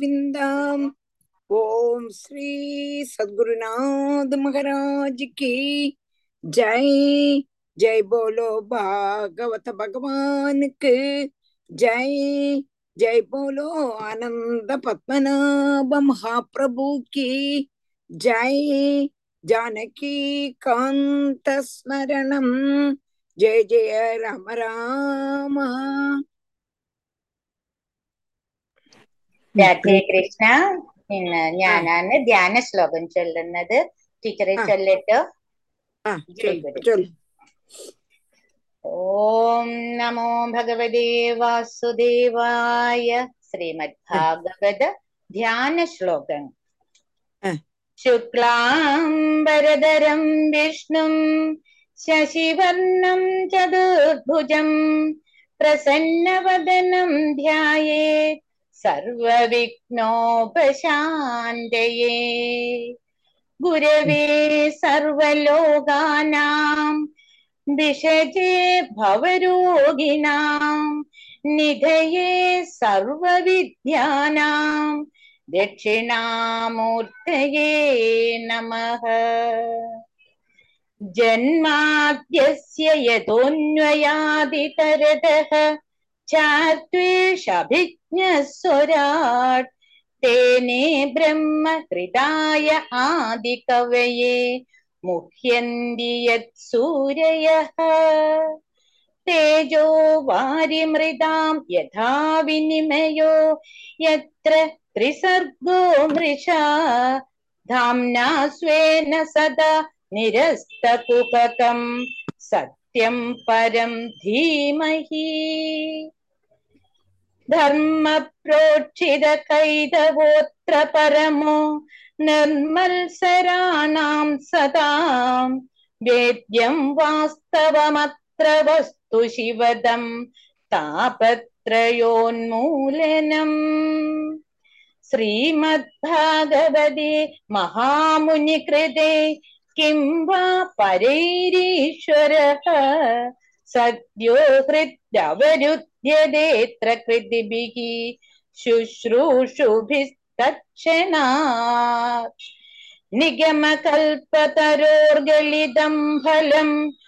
गोविन्द ओम श्री सद्गुरुनाथ महाराज की जय जय बोलो भागवत भगवान के जय जय बोलो आनंद पद्मनाभ महाप्रभु की जय जानकी कांत स्मरणम जय जय राम राम രാധേ കൃഷ്ണ ഇന്ന് ഞാനാണ് ധ്യാന ശ്ലോകം ചൊല്ലുന്നത് ടീച്ചറെ ആ. ചൊല്ലിട്ടോ ആ ജയ് चल गुरु चल ഓം നമോ ഭഗവതേ വാസുദേവായ ശ്രീമദ് ഭാഗവത ധ്യാന ശ്ലോകം ആ. ശുക്ലാംബരധരം വിഷ്ണും ശശിവർണം ചതുർഭുജം പ്രസന്നവദനം ധ്യായേ സർവവിഘ്നോപശാന്തയേ ഗുരവേ സർവലോകാനാം ദിശജേ ഭവരോഗിണാം നിധയേ സർവവിദ്യാനാം ദക്ഷിണാമൂർത്തയേ നമഃ ജന്മാദ്യസ്യ യതോന്വയാദിതരതഃ ചാർദ്വേഷഭിജ്ഞസ്വരാട് തേനേ ബ്രഹ്മ ഹൃദായ ആദികവയെ മുഹ്യന്തി യത്സൂരയഃ തേജോ വാരിമൃതാം യഥാ വിനിമയോ യത്ര ത്രിസർഗോ മൃഷാ ധാംനാ സ്വേന സദാ നിരസ്തകുപകം സത്യം പരം ധീമഹി ധർമ്മ പ്രോക്ഷിത കൈതവോത്ര പരമോ നിർമ്മത്സരാണാം സദാം വേദ്യം വാസ്തവമത്ര വസ്തു ശിവദം താപത്രയോന്മൂലനം ശ്രീമദ്ഭാഗവതേ മഹാമുനികൃതേ കിം വാ പരൈരീശ്വരः സദ്യോ ഹൃദ്യവരുദ്ധ്യതേത്ര കൃതിഭിः ശുശ്രൂഷുഭിस्तत्क्षणात् നിഗമകൽപ്പതരോർഗളിതം ഫലം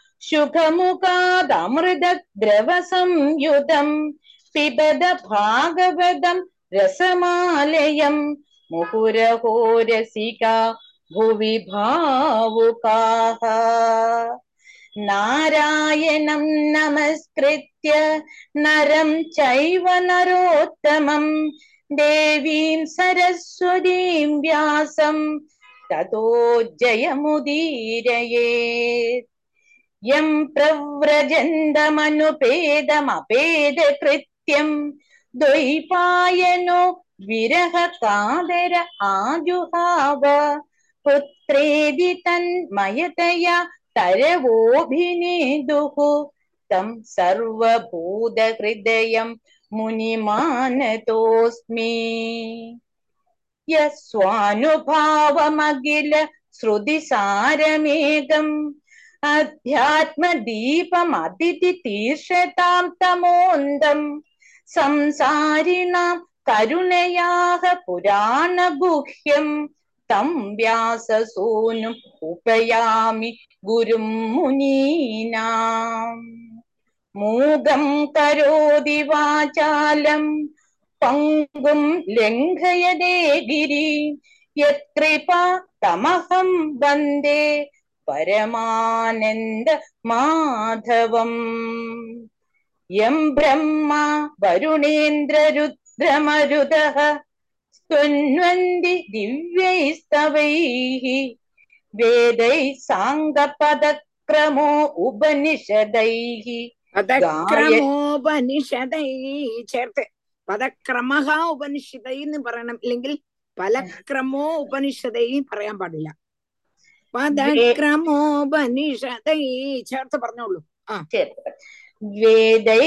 ശുഖമുഖാദമൃതദ്രവസംയുതം പിബത ഭാഗവതം രസമാലയം മുഹുരഹോ രസിക ഭുവി ഭാവുകാः നാരായണം നമസ്കൃത്യ നരം ചൈവ നരോത്തമം ദേവീം സരസ്വതീം വ്യാസം തതോ ജയമുദീരയേത് യം പ്രവ്രജന്തമനുപേദമപേദകൃത്യം ദ്വൈപായനോ വിരഹ കാതര ആജുഹാവ പുത്രേതി തന്മയതയാ തരവോഭിനേദുഃ തം സർവഭൂതഹൃദയം മുനിമാനതോസ്മി യസ്വാനുഭാവമഖില ശ്രുതിസാരമേകം അധ്യാത്മദീപമതിഥി തീർഷതാം തമോന്തം സംസാരിണാം കരുണയാഹ പുരാണഗുഹ്യം തം വ്യാസസൂനും ഉപയാമി ഗുരും മുനീനാം മൂകം കരോതി വാചാലം പങ്കും ലംഘയതേ ഗിരി യത്കൃപാ തമഹം വന്ദേ പരമാനന്ദ മാധവം യം ബ്രഹ്മ വരുണേന്ദ്രരുദ്രമരുതഃ स्तुन्वन्ति दिव्यैस्तवैः वेदैः साङ्गपदक्रमो उपनिषदैः പദക്രമോപനിഷതൈ ചേർത്ത് പദക്രമഹ ഉപനിഷതൈ എന്ന് പറയണം ഇല്ലെങ്കിൽ പലക്രമോ ഉപനിഷതൈ പറയാൻ പാടില്ല പദക്രമോപനിഷതൈ ചേർത്ത് പറഞ്ഞോളൂ ചേർത്ത് വേദൈः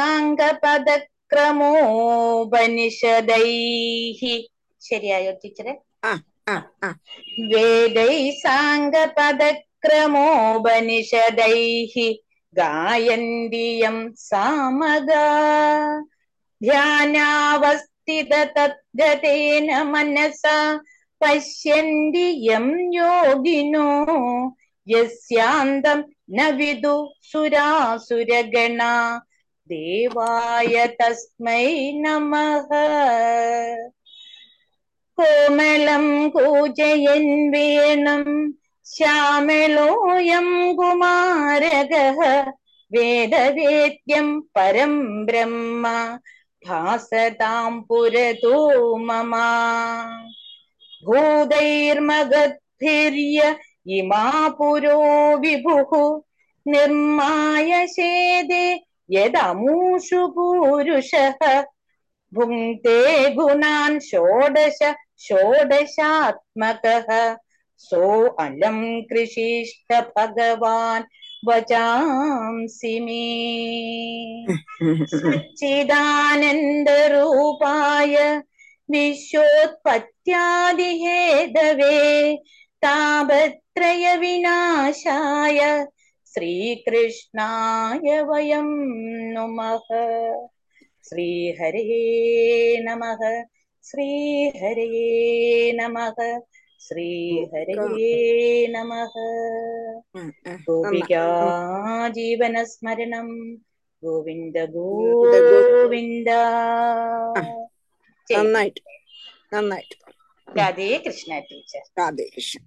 സാङ्गपदक्रमोपनिषदैः ശരിയായോ ടീച്ചറെ ആ ആ വേദൈः സാङ्गपदक्रमोपनिषदैः गायन्ति यं सामगा ध्यानावस्थ स्थित तद्गतेन मनसा पश्यन्ति यं योगिनो यस्यान्तं न विदु सुरासुरगणा देवाय तस्मै नमः कोमलं कूजयन् वेणं श्यामलोऽयं कुमारगः वेदवेद्यं परं ब्रह्म भासतां पुरतो मम भूतैर्मगद्भिर्य इमा पुरो विभुः निर्माय शेदे यदमूषु पूरुषः भुङ्क्ते गुणान् षोडश षोडशात्मकः सो अलं कृषिष्ठ भगवान् वचांसि मे सच्चिदानन्दरूपाय विश्वोत्पत्त्यादिहेदवे तापत्रयविनाशाय श्रीकृष्णाय वयं नुमः श्रीहरे नमः श्रीहरे नमः श्रीहरे नमः गोपिका जीवनस्मरणं गोविन्द गोविन्द जय നന്നായിട്ട് നന്നായിട്ട് രാധേ കൃഷ്ണ ടീച്ചർ രാധേഷ്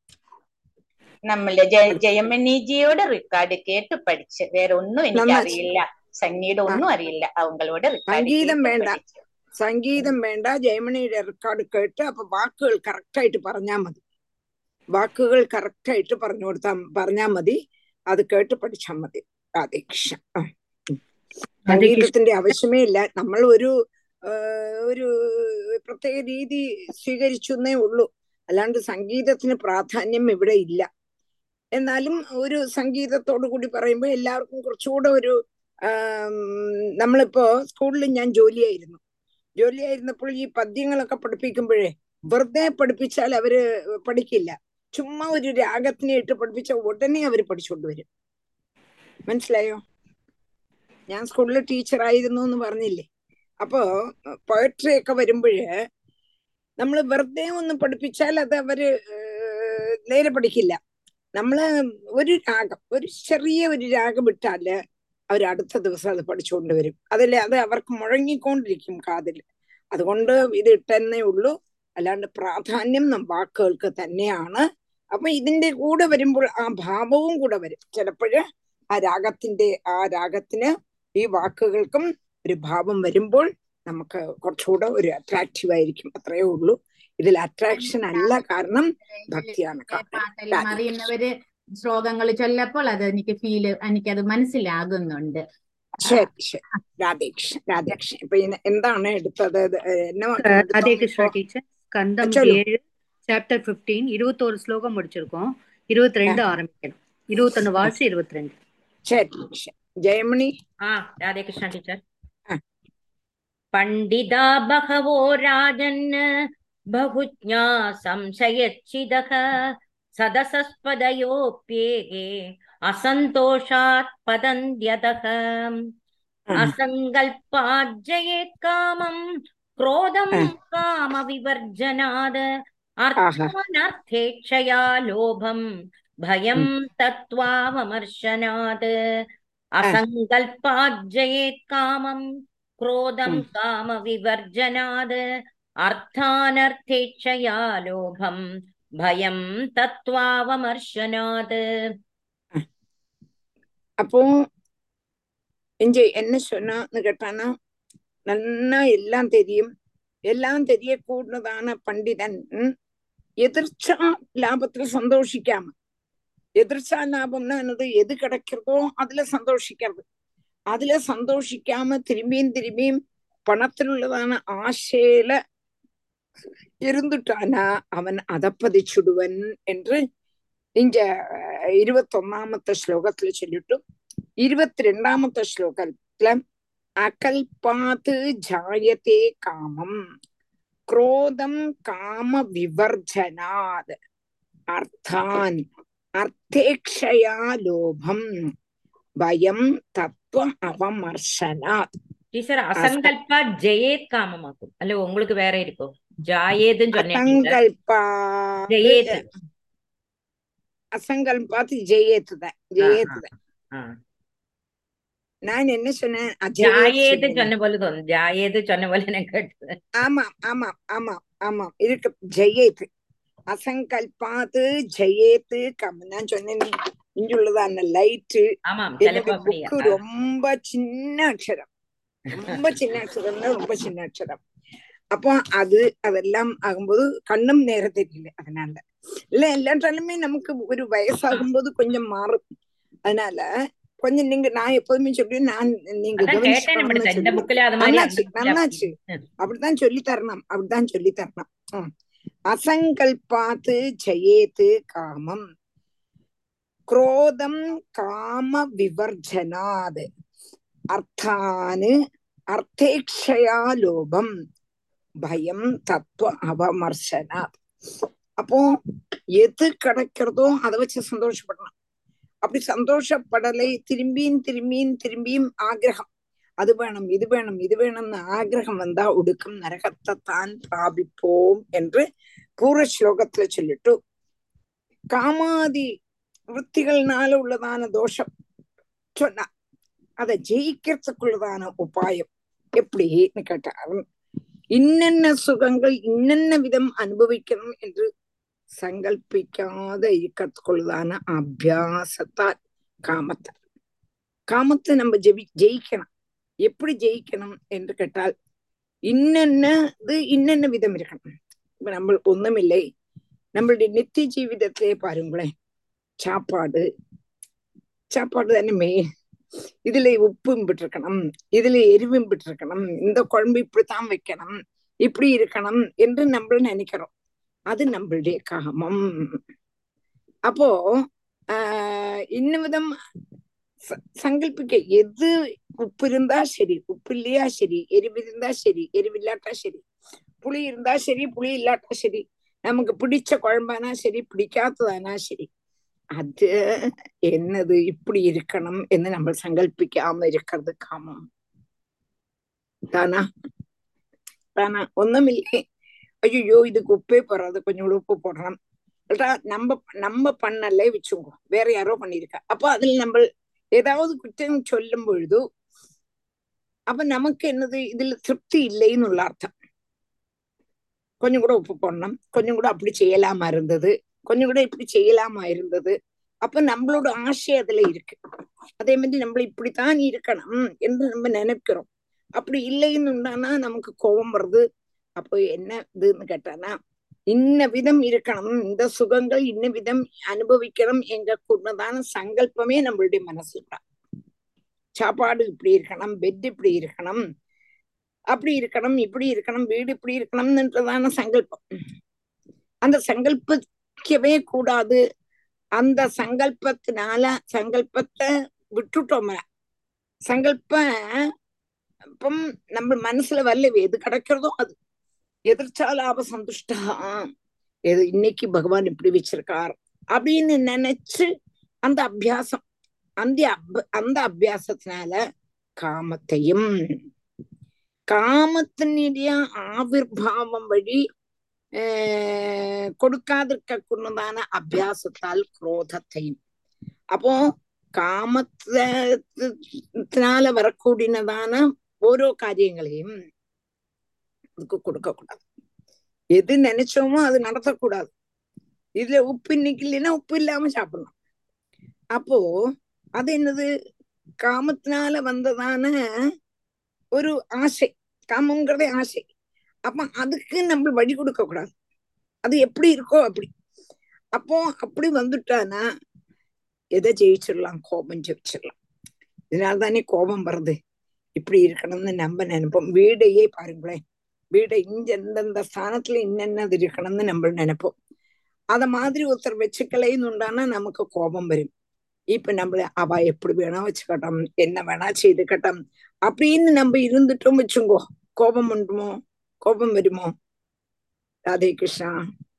നമ്മള് ജയ ജയമണിജിയോട് റെക്കോർഡ് കേട്ട് പഠിച്ച് വേറെ ഒന്നും എനിക്ക് നന്നായി. അറിയില്ല സംഗീതം ഒന്നും അറിയില്ല അവங்களோட record സംഗീതം കേട്ട് വേണ്ട. പഠിച്ചു. സംഗീതം വേണ്ട ജയമണിയുടെ റെക്കോർഡ് കേട്ട് അപ്പൊ വാക്കുകൾ കറക്റ്റ് ആയിട്ട് പറഞ്ഞാൽ മതി വാക്കുകൾ കറക്റ്റ് ആയിട്ട് പറഞ്ഞു കൊടുത്താ പറഞ്ഞാൽ മതി അത് കേട്ട് പഠിച്ചാൽ മതി രാധേകൃഷ്ണ ആ. സംഗീതത്തിന്റെ ആവശ്യമേ ഇല്ല നമ്മൾ ഒരു ആ, ഒരു പ്രത്യേക രീതി സ്വീകരിച്ചു എന്നേ ഉള്ളൂ അല്ലാണ്ട് സംഗീതത്തിന് പ്രാധാന്യം ഇവിടെ ഇല്ല എന്നാലും ഒരു സംഗീതത്തോടു കൂടി പറയുമ്പോൾ എല്ലാവർക്കും കുറച്ചുകൂടെ ഒരു ആം, നമ്മളിപ്പോ സ്കൂളിൽ ഞാൻ ജോലിയായിരുന്നു ജോലിയായിരുന്നപ്പോൾ ഈ പദ്യങ്ങളൊക്കെ പഠിപ്പിക്കുമ്പോഴേ വെറുതെ പഠിപ്പിച്ചാൽ അവര് പഠിക്കില്ല ചുമ്മാ ഒരു രാഗത്തിനെ ഇട്ട് പഠിപ്പിച്ച ഉടനെ അവർ പഠിച്ചുകൊണ്ട് വരും മനസ്സിലായോ ഞാൻ സ്കൂളിൽ ടീച്ചർ ആയിരുന്നു എന്ന് പറഞ്ഞില്ലേ അപ്പോ പോയട്രി ഒക്കെ വരുമ്പോഴ് നമ്മൾ വെറുതെ ഒന്ന് പഠിപ്പിച്ചാൽ അത് അവര് ഏഹ്, നേരെ പഠിക്കില്ല നമ്മള് ഒരു രാഗം ഒരു ചെറിയ ഒരു രാഗം ഇട്ടാല് അവർ അടുത്ത ദിവസം അത് പഠിച്ചുകൊണ്ട് വരും അതല്ലേ അത് അവർക്ക് മുഴങ്ങിക്കൊണ്ടിരിക്കും കാതിൽ അതുകൊണ്ട് ഇത് ഇട്ടെന്നേ ഉള്ളൂ അല്ലാണ്ട് പ്രാധാന്യം നം വാക്കുകൾക്ക് തന്നെയാണ് അപ്പൊ ഇതിന്റെ കൂടെ വരുമ്പോൾ ആ ഭാവവും കൂടെ വരും ചിലപ്പോഴ് ആ രാഗത്തിന്റെ ആ രാഗത്തിന് ഈ വാക്കുകൾക്കും ഒരു ഭാവം വരുമ്പോൾ നമുക്ക് കുറച്ചുകൂടെ ഒരു അട്രാക്റ്റീവ് ആയിരിക്കും അത്രയേ ഉള്ളൂ ഇതിൽ അട്രാക്ഷൻ അല്ല കാരണം ഭക്തിയാണ് കാരണം പാട്ടെല്ലാം അറിയുന്നവര് ശ്ലോകങ്ങൾ ചൊല്ലപ്പോൾ അത് എനിക്ക് ഫീല് എനിക്കത് മനസ്സിലാകുന്നുണ്ട് ശരി ശരി രാധേകൃഷ്ണ രാധേകൃഷ്ണ ഇപ്പൊ ഇന്ന് എന്താണ് എടുത്തത് ഇത് എന്നെ ராதே എടുത്തോ கிருஷ்ணா டீச்சர் கந்தம் சொல்லு. ஏழு சாப்டர் பிப்டீன் இருபத்தோரு ஸ்லோகம் முடிச்சிருக்கோம் இருபத்தி ரெண்டு ஆரம்பிக்கணும் இருபத்தொன்னு வாசி இருபத்தி ரெண்டு ശരി ശരി ജയമണി ആ രാധേകൃഷ്ണ ടീച്ചർ ആ. പണ്ഡിതാ ബഹവോ രാജൻ ബഹുജ്ഞാ സംശയച്ചിദഃ സദസസ്പദയോപ്യേകേ അസന്തോഷാത് പതന്ത്യതഃ അസങ്കൽപ്പാജ്ജയേത് കാമം ക്രോധം ആ. കാമവിവർജനാത് ആഹാ അർത്ഥാനർത്ഥേക്ഷയാ ലോഭം ഭയം തത്വാവമർശനാത് അസങ്കൽപ്പാജ്ജയേത് കാമം ക്രോധം ഉം. കാമവിവർജനാത് അർത്ഥാനർത്ഥേക്ഷയാ ലോഭം ഭയം തത്വാവമർശനാത് அப்போ இங்க என்ன சொன்னான்னு கேட்டானா நன்னா எல்லாம் தெரியும் எல்லாம் தெரியக்கூடதான பண்டிதன் ம், எதிர்ச்சா லாபத்துல சந்தோஷிக்காம எதிர்ச்சா லாபம்னா என்னது எது கிடைக்கிறதோ அதுல சந்தோஷிக்கிறது அதுல சந்தோஷிக்காம திரும்பியும் திரும்பியும் பணத்திலுள்ளதான ஆசையில இருந்துட்டானா அவன் அதப்பதிச்சுடுவன் என்று இங்க அஹ், இருபத்தொன்னாமത്തെ ശ്ലോകത്തിൽ ചൊല്ലിട്ടു ഇരുപത്തിരണ്ടാമത്തെ ശ്ലോകത്തില് അകൽപാത് ജായത്തെ കാമം ക്രോധം കാമ വിവർജനാത് അർത്ഥാൻ അർത്ഥേക്ഷയാ ലോഭം ഭയം തത്വ അവമർശനാത് டீச்சர் அசங்கல்பா ஜெயேத் காமமாக்கும் அல்ல உங்களுக்கு வேற இருக்கும் ஜாயேதுன்னு சொன்னேன் டீச்சர் அசங்கல்பாத் ஜெயேத் அசங்கல்பாத் ஜெயேத்துதான் ஜெயேத்துதான் ஆ. நான் என்ன சொன்னேன் அஜயேத் ஜாயேது சொன்னேன். சொன்ன போல தோணும் ஜாயேது சொன்ன போல எனக்கு கேட்டது ஆமாம் ஆமாம் ஆமாம் ஆமாம் இருக்கு ஜெயேத் அசங்கல்பாத்து ஜெயேத்து கம் நான் சொன்னேன் இங்குள்ளதான லைட்டு ஆமாம் என்னுடைய சிலப்போ அப்படியா புக்கு ரொம்ப சின்ன அக்ஷரம் ரொம்ப சின்ன அக்ஷரம்னா ரொம்ப சின்ன அக்ஷரம் அப்போ அது அதெல்லாம் ஆகும்போது கண்ணும் நேர தெரியல அதனால இல்ல எல்லாத்தாலுமே நமக்கு ஒரு வயசாகும்போது கொஞ்சம் மாறும் அதனால கொஞ்சம் நீங்க நான் எப்போதுமே சொல்லி நான் நீங்க அதான் கேட்டேன் கவனிச்சுக்கணும்னு இப்படி இந்த சொல்லி புக்ல அது மாதிரி நல்லாச்சு அந்த bookல நல்லாச்சு அப்படி. அப்படித்தான் சொல்லி தரணும் அப்படித்தான் சொல்லி தரணும் ம். அசங்கல்பாத்து ஜெயேத்து காமம் ക്രോധം കാമ വിവർജനാത് അർത്ഥാന് അർത്ഥേക്ഷയാ ലോഭം பயம் தத்துவ அவமர்சனாத் அப்போ எது கிடைக்கிறதோ அதை வச்சு சந்தோஷப்படணும் அப்படி சந்தோஷப்படலை திரும்பியும் திரும்பியும் திரும்பியும் ஆഗ്രഹம் அது வேணும் இது வேணும் இது வேணும்னு ஆഗ്രഹം வந்தா ஒடுக்கும் நரகத்தை தான் பிராபிப்போம் என்று பூர்வ ஸ்லோகத்துல சொல்லிட்டு காமாதி விற்த்திகள்னால உள்ளதான தோஷம் சொன்னா அதை ஜெயிக்கிறதுக்குள்ளதான உபாயம் எப்படின்னு கேட்டார் இன்னென்ன சுகங்கள் இன்னென்ன விதம் அனுபவிக்கணும் என்று சங்கல்பிக்காத இருக்கிறதுக்குள்ளதான அபியாசத்தால் காமத்தை காமத்தை நம்ம ஜெபி ஜெயிக்கணும் எப்படி ஜெயிக்கணும் என்று கேட்டால் இன்னென்ன இது இன்னென்ன விதம் இருக்கணும் இப்ப நம்ம ஒண்ணுமில்லை நம்மளுடைய நித்திய ஜீவிதத்திலே பாருங்களேன் சாப்பாடு சாப்பாடு தானே மெயின் இதுல உப்பும் விட்டுருக்கணும் இதுல எரிவும் விட்டுருக்கணும் இந்த குழம்பு இப்படித்தான் வைக்கணும் இப்படி இருக்கணும் என்று நம்ம நினைக்கிறோம் அது நம்மளுடைய காமம் அப்போ ஆஹ் இன்னும் விதம் ச- சங்கல்பிக்க எது உப்பு இருந்தா சரி உப்பு இல்லையா சரி எரிவு இருந்தா சரி எரிவில்லாட்டா சரி புளி இருந்தா சரி புளி இல்லாட்டா சரி நமக்கு பிடிச்ச குழம்பானா சரி பிடிக்காததானா சரி அது என்னது இப்படி இருக்கணும் എന്ന് നമ്മൾ സങ്കല്പിക്കാമ இருக்கிறது காமம் தானா தானா ஒண்ணுமில்லை ஐயோ இதுக்கு உப்பே போடுறது கொஞ்சம் கூட உப்பு போடணும் இல்லட்டா நம்ம நம்ம பண்ணலே வச்சுக்கோ வேற யாரோ பண்ணிருக்கா அப்போ அதுல நம்ம ஏதாவது குற்றம் சொல்லும் பொழுது அப்ப நமக்கு என்னது இதுல திருப்தி இல்லைன்னு அர்த்தம் கொஞ்சம் கூட உப்பு போடணும் கொஞ்சம் கூட அப்படி செய்யலாமா இருந்தது கொஞ்சம் கூட இப்படி செய்யலாமா இருந்தது அப்ப நம்மளோட ஆசை அதுல இருக்கு அதே மாதிரி நம்ம இப்படித்தான் இருக்கணும் என்று நம்ம நினைக்கிறோம் அப்படி இல்லைன்னு உண்டானா நமக்கு கோபம் வருது அப்போ என்ன இதுன்னு கேட்டானா இன்ன விதம் இருக்கணும் இந்த சுகங்கள் இன்ன விதம் அனுபவிக்கணும் எங்க கூடதான சங்கல்பமே நம்மளுடைய மனசுல சாப்பாடு இப்படி இருக்கணும் பெட் இப்படி இருக்கணும் அப்படி இருக்கணும் இப்படி இருக்கணும் வீடு இப்படி இருக்கணும்ன்றதான சங்கல்பம் அந்த சங்கல்பிக்கவே கூடாது அந்த சங்கல்பத்தினால சங்கல்பத்தை விட்டுட்டோம் சங்கல்ப இപ്പം நம்ம மனசுல வரல எது கிடைக்கிறதோ அது எதிர்ச்சாலாப சந்துஷ்டா எது இன்னைக்கு பகவான் இப்படி வச்சிருக்கார் அப்படின்னு நினைச்சு அந்த அபியாசம் அந்த அப அந்த அபியாசத்தினால காமத்தையும் കാമത്തിനുடைய ആവിർഭാവം വഴി ഏർ കൊടുക്കാതിരിക്കുന്നതാണ് അഭ്യാസത്താൽ ക്രോധത്തെയും അപ്പോ காமத்தினால வரக்கூடியதான ஓரோ காரியங்களையும் அதுக்கு கொடுக்க கூடாது எது நினைச்சோமோ அது நடத்தக்கூடாது இதுல உப்பு இன்னைக்கு இல்லைன்னா உப்பு இல்லாம சாப்பிடணும் அப்போ அது என்னது காமத்தினால வந்ததான ஒரு ஆசை காமங்கிறதே ஆசை அப்ப அதுக்கு நம்ம வழி கொடுக்க கூடாது அது எப்படி இருக்கோ அப்படி அப்போ அப்படி வந்துட்டானா எதை ஜெயிச்சிடலாம் கோபம் ஜெயிச்சிடலாம் இதனால தானே கோபம் வருது இப்படி இருக்கணும்னு நம்ம நினைப்போம் வீடையே பாருங்களேன் வீடை இங்க இந்தந்த ஸ்தானத்துல இன்னென்னது இருக்கணும்னு நம்ம நினைப்போம் அத மாதிரி ஒருத்தர் வச்சுக்கலைன்னு உண்டானா நமக்கு கோபம் வரும் இப்ப நம்மள அவ எப்படி வேணா வச்சுக்கட்டும் என்ன வேணா செய்துக்கட்டும் அப்படின்னு நம்ம இருந்துட்டோம் வச்சுங்கோ கோபம் உண்டுமோ கோபம் வருமோ ராதே கிருஷ்ணா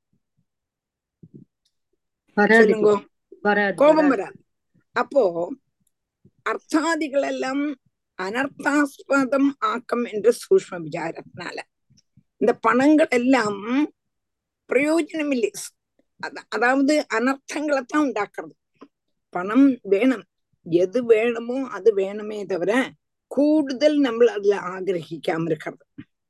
வராது சொல்லுங்க வராது கோபம் வராது வராது அப்போ அர்த்தாதிகள் எல்லாம் அனர்த்தாஸ்பதம் ஆக்கம் என்ற சூஷ்ம விசாரத்தினால இந்த பணங்கள் எல்லாம் பிரயோஜனம் இல்லை அத- அதாவது அனர்த்தங்களை தான் உண்டாக்குறது பணம் வேணும் எது வேணுமோ அது வேணுமே தவிர கூடுதல் நம்ம அதுல ஆகிரகிக்காம இருக்கிறது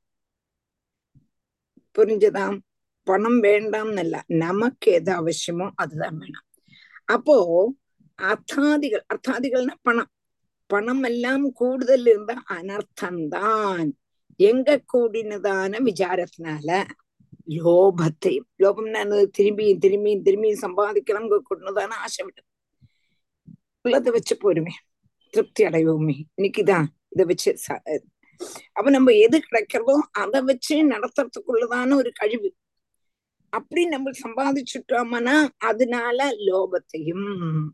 புரிஞ்சதா பணம் வேண்டாம்னல்ல நமக்கு எது அவசியமோ அதுதான் வேணும் அப்போ அர்த்தாதிகள் அர்த்தாதிகள்னா பணம் பணம் எல்லாம் கூடுதல் இருந்தா அனர்த்தம்தான் எங்க கூடினதான விசாரத்தினால லோபத்தையும் லோபம்னா என்னது? திரும்பியும் திரும்பியும் திரும்பியும் சம்பாதிக்கலாம் கூடதான ஆசை விடும் உள்ளதை வச்சு போருமே திருப்தி அடைவோமே இன்னைக்குதான் இதை வச்சு ச- அப்ப நம்ம எது கிடைக்கிறதோ அதை வச்சு நடத்துறதுக்குள்ளதான ஒரு கழிவு அப்படி நம்ம சம்பாதிச்சுட்டோம்னா அதனால லோபத்தையும்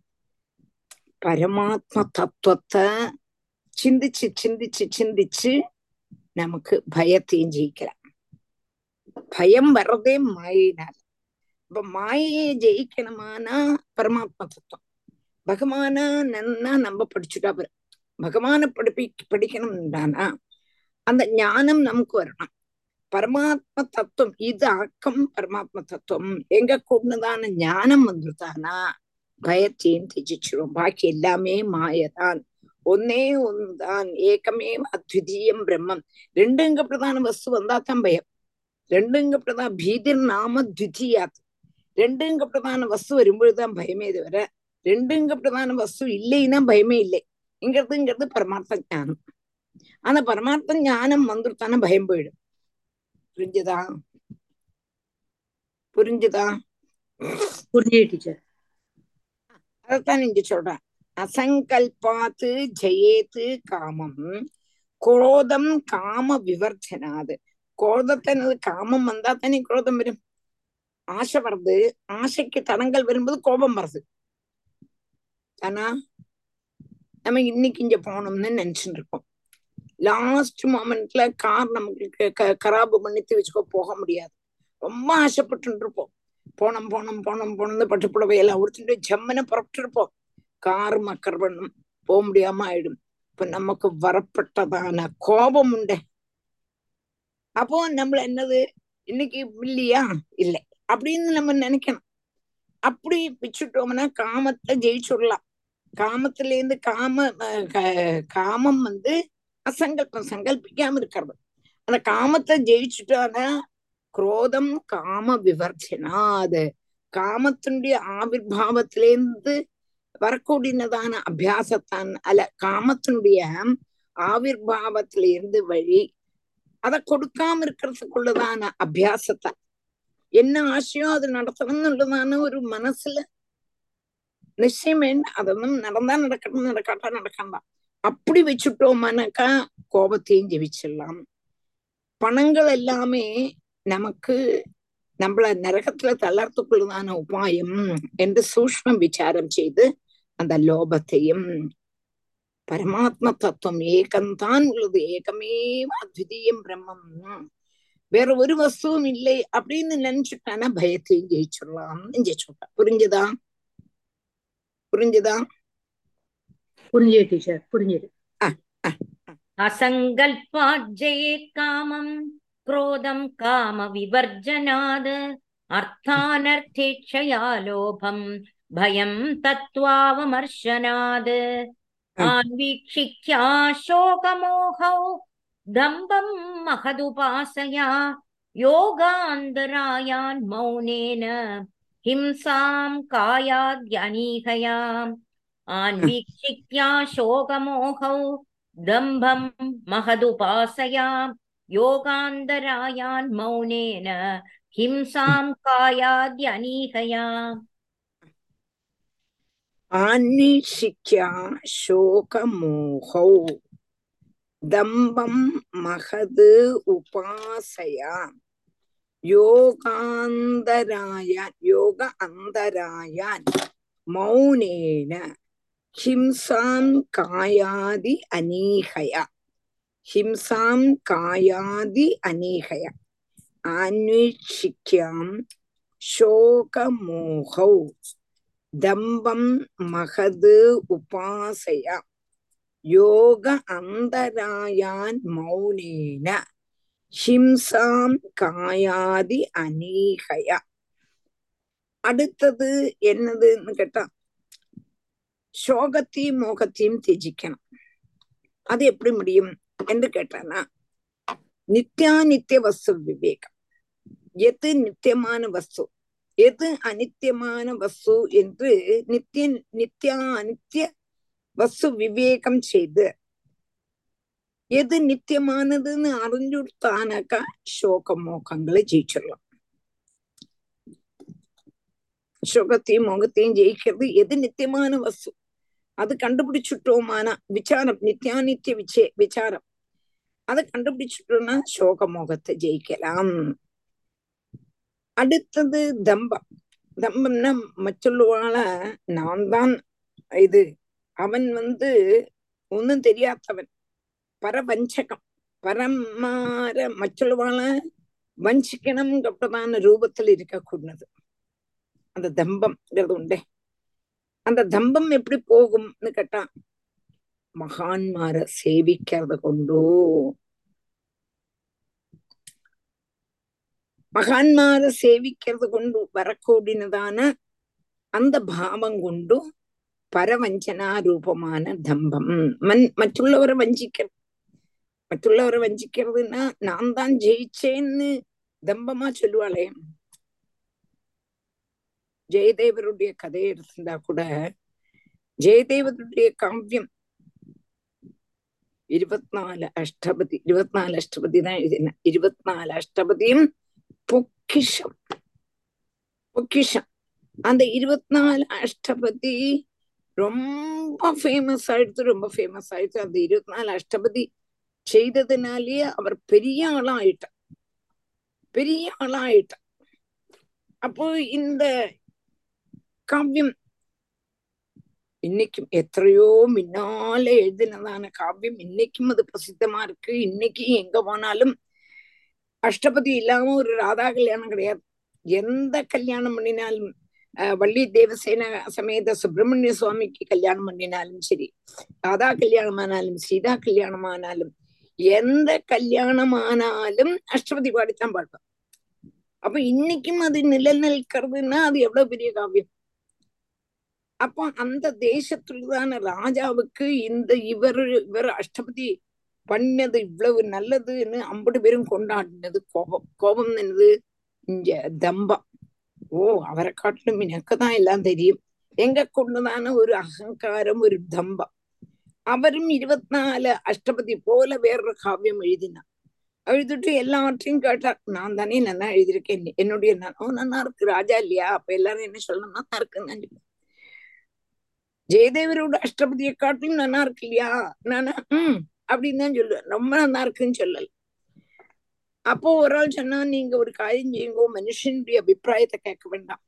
பரமாத்ம தத்துவத்தை சிந்திச்சு சிந்திச்சு சிந்திச்சு நமக்கு பயத்தையும் ஜெயிக்கலாம் பயம் வர்றதே மாயினால இப்ப மாயையை ஜெயிக்கணுமானா பரமாத்ம தத்துவம் பகவான நன்னா நம்ம படிச்சுட்டா போற பகவான படிப்பி படிக்கணும்னானா அந்த ஞானம் நமக்கு வரணும் பரமாத்ம தத்துவம் இது ஆக்கம் பரமாத்ம தத்துவம் எங்க கூடதான ஞானம் வந்துதானா பயத்தையும் திஜிச்சிரும் பாக்கி எல்லாமே மாயதான் ஒன்னே ஒன்றுதான் ஏகமே அத்விதீயம் பிரம்மம் ரெண்டுங்க பிரதான வஸ்து வந்தாதான் பயம் ரெண்டுங்க பிரதான பீதிர் நாம த்விதீயாத் ரெண்டுங்க பிரதான வஸ்து வரும்பொழுதுதான் பயமே தவிர ரெண்டுங்க பிரதான வஸ்து இல்லைன்னா பயமே இல்லை இங்கிறதுங்கிறது பரமார்த்த ஞானம் ஆனா பரமார்த்த ஞானம் வந்துட்டான பயம் போயிடும் புரிஞ்சுதா புரிஞ்சுதா புரிஞ்சு டீச்சர் அதைத்தான் இங்க சொல்றேன் அசங்கல்பாத்து ஜெயேத்து காமம் குரோதம் காம விவர்த்தனாது குரோதத்தை என்னது காமம் வந்தா தானே குரோதம் வரும் ஆசை வருது ஆசைக்கு தடங்கள் வரும்போது கோபம் வருது ஆனா நம்ம இன்னைக்கு இங்க போனோம்னு நினைச்சுட்டு இருக்கோம் லாஸ்ட் மொமெண்ட்ல கார் நமக்கு க- கராபு பண்ணித்து வச்சுக்கோ போக முடியாது ரொம்ப ஆசைப்பட்டு இருப்போம் போனோம் போனோம் போனோம் போனோம்னு பட்டு புடவையெல்லாம் உடுத்துட்டு ஜம்முன்னு புறப்பட்டு இருப்போம் கார் மக்கர் பண்ணும் போக முடியாம ஆயிடும் இப்ப நமக்கு வரப்பட்டதான கோபம் உண்டு அப்போ நம்மள என்னது இன்னைக்கு இல்லையா இல்லை அப்படின்னு நம்ம நினைக்கணும் அப்படி வச்சுட்டோம்னா காமத்தை ஜெயிச்சுடலாம் காமத்துல இருந்து காம அஹ் க- காமம் வந்து அசங்கல்பம் சங்கல்பிக்காம இருக்கிறது அந்த காமத்தை ஜெயிச்சுட்டானா குரோதம் காம விவர்ச்சனாது காமத்தினுடைய ஆவிர்வாவத்திலேருந்து வரக்கூடியதான அபியாசத்தான் அல்ல காமத்தினுடைய ஆவிர்வாவத்தில இருந்து வழி அதை கொடுக்காம இருக்கிறதுக்குள்ளதான அபியாசத்தை என்ன ஆசையோ அது நடத்தணும்னுள்ளதான ஒரு மனசுல நிச்சயம் வேண்டாம் அதொന്നും நடந்தா நடக்கட்டும் நடக்காட்டா நடக்கண்டாம் அப்படி வச்சுட்டோமானாக்கா கோபத்தையும் ஜெயிச்சிடலாம் பணங்கள் எல்லாமே நமக்கு நம்மள நரகத்துல தளர்த்துக்குள்ளதான உபாயம் என்று சூஷ்ம விசாரம் செய்து அந்த லோபத்தையும் பரமாத்ம தத்துவம் ஏகம்தான் உள்ளது ஏகமேவ அத்விதீயம் பிரம்மம் வேற ஒரு வஸ்துவும் இல்லை அப்படின்னு நினைச்சுட்டானா பயத்தையும் ஜெயிச்சிடலாம் ஜெயிச்சுட்டா புரிஞ்சுதா புரிஞ்சுதா புரிஞ்சு டீச்சர் புரிஞ்சுது असङ्कल्पाज्जयेत् कामम् क्रोधम् कामविवर्जनाद् अर्थानर्थेच्छया लोभम् भयम् तत्त्वावमर्शनाद् आन्वीक्षिक्या शोकमोहौ दम्भम् महदुपासया योगान्तरायान् मौनेन हिंसाम् कायाद्यनीहयाम् आन्वीक्षिक्या शोकमोहौ दम्भम् महदुपासया योगान्तरायान् मौनेन हिंसाम् कायाद्यनीहया ஆன்மீஷிக்யா சோகமோகௌ தம்பம் மகது உபாசயா யோகாந்தராயான் யோக அந்தராயான் மௌனேன ஹிம்சாம் காயாதி அநீகயா ஹிம்சாம் காயாதி அநீகயா ஆன்வீட்சிக்யாம் சோகமோகௌ தம்பம் மகது உபாசயா யோக அந்தராயான் மௌனேன ஹிம்சாம் காயாதி அநீகயா அடுத்தது என்னதுன்னு கேட்டா சோகத்தையும் மோகத்தையும் திஜிக்கணும் அது எப்படி முடியும் என்று கேட்டானா நித்தியானித்திய வஸ்து விவேகம் எது நித்தியமான வஸ்து எது அனித்தியமான வஸ்து என்று நித்திய நித்தியா அனித்திய வஸ்து விவேகம் செய்து எது நித்தியமானதுன்னு அறிஞ்சுடுத்தானாக்கா சோக மோகங்களை ஜெயிச்சிடலாம் சோகத்தையும் மோகத்தையும் ஜெயிக்கிறது எது நித்தியமான வஸ்து அது கண்டுபிடிச்சுட்டோமானா விசாரம் நித்தியானித்திய விச்சே விசாரம் அதை கண்டுபிடிச்சிட்டோம்னா சோக மோகத்தை ஜெயிக்கலாம் அடுத்தது தம்பம் தம்பம்னா மറ്റുള്ളவாள நான் தான் இது அவன் வந்து ஒன்னும் தெரியாதவன் பரவஞ்சகம் பரமார മറ്റുള്ളവാള വഞ്ചിക്കണംன்றதான ரூபத்தில் இருக்கக்கூடாது அந்த தம்பம்ங்கிறது உண்டே அந்த தம்பம் எப்படி போகும்னு கேட்டா மகான்மார சேவிக்கிறத கொண்டோ മഹാന്മാരെ സേവിക്കുന്നത് കൊണ്ട് വരക്കൂടിനതാണ് അന്ത ഭാവം കൊണ്ടു പരവഞ്ചനാരൂപമാണ് ദമ്പം മൻ മറ്റുള്ളവരെ വഞ്ചിക്കരുത് മറ്റുള്ളവരെ വഞ്ചിக்கிறதுன்னா நான் தான் ஜெயிச்சேன்னு தம்பமா சொல்லுவாளே ஜெயதேவருடைய கதையை எடுத்திருந்தா கூட ஜெயதேவருடைய காவியம் இருபத்தினாலு அஷ்டபதி இருபத்தினாலு அஷ்டபதி தான் எழுதின இருபத்தினாலு அஷ்டபதியும் பொக்கிஷம் பொக்கிஷம் அந்த இருபத்தினாலு அஷ்டபதி ரொம்ப ஃபேமஸ் ஆயிடுச்சு ரொம்ப ஃபேமஸ் ஆயிடுச்சு அந்த இருபத்தினாலு அஷ்டபதி செய்ததுனாலேயே அவர் பெரிய ஆளாயிட்டார் பெரிய ஆளாயிட்டார் அப்போ இந்த காவியம் இன்னைக்கும் எத்தனையோ முன்னால எழுதினதான காவியம் இன்னைக்கும் அது பிரசித்தமா இருக்கு இன்னைக்கு எங்க போனாலும் அஷ்டபதி இல்லாம ஒரு ராதா கல்யாணம் கிடையாது எந்த கல்யாணம் பண்ணினாலும் வள்ளி தேவசேன சமேத சுப்பிரமணிய சுவாமிக்கு கல்யாணம் பண்ணினாலும் சரி ராதா கல்யாணம் ஆனாலும் சீதா கல்யாணம் ஆனாலும் எந்த கல்யாணம் ஆனாலும் அஷ்டபதி பாடித்தான் பாடுவான் அப்ப இன்னைக்கும் அது நிலநிற்கிறதுன்னா அது எவ்வளவு பெரிய காவியம் அப்போ அந்த தேசத்துலதான ராஜாவுக்கு இந்த இவர் இவர் அஷ்டபதி பண்ணது இவ்வளவு நல்லதுன்னு ஐம்பது பேரும் கொண்டாடினது கோபம் கோபம் என்னது இங்க தம்பம் ஓ அவரை காட்டிலும் எனக்குதான் எல்லாம் தெரியும் எங்க கொண்டுதான ஒரு அகங்காரம் ஒரு தம்பம் அவரும் இருபத்தினாலு அஷ்டபதி போல வேறொரு காவியம் எழுதினார் எழுதிட்டு எல்லாவற்றையும் கேட்டார் நான் தானே நல்லா எழுதியிருக்கேன் என்னுடைய ஓ நல்லா இருக்கு ராஜா இல்லையா அப்ப எல்லாரும் என்ன சொல்லணும் நல்லா இருக்குன்னு ஜெயதேவரோட அஷ்டபதியை காட்டிலும் நல்லா இருக்கு இல்லையா நானா உம் அப்படின்னு தான் சொல்லுவேன் ரொம்ப நல்லா இருக்குன்னு சொல்லல அப்போ ஒரு ஆள் சொன்னா நீங்க ஒரு காரியம் செய்யுங்கோ மனுஷனுடைய அபிப்பிராயத்தை கேட்க வேண்டாம்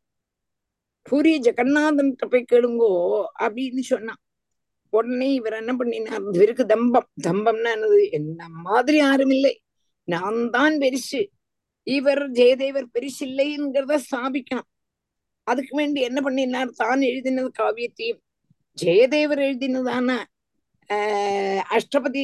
பூரி ஜெகநாதன் போய் கேளுங்கோ அப்படின்னு சொன்னான் உடனே இவர் என்ன பண்ணினார் இவருக்கு தம்பம் தம்பம்னா என்னது என்ன மாதிரி யாரும் இல்லை நான் தான் பெருசு இவர் ஜெயதேவர் பெருசில்லைங்கிறத ஸ்தாபிக்கணும் அதுக்கு வேண்டி என்ன பண்ணினார் தான் எழுதினது காவியத்தையும் ஜெயதேவர் எழுதினதான ஆஹ் அஷ்டபதி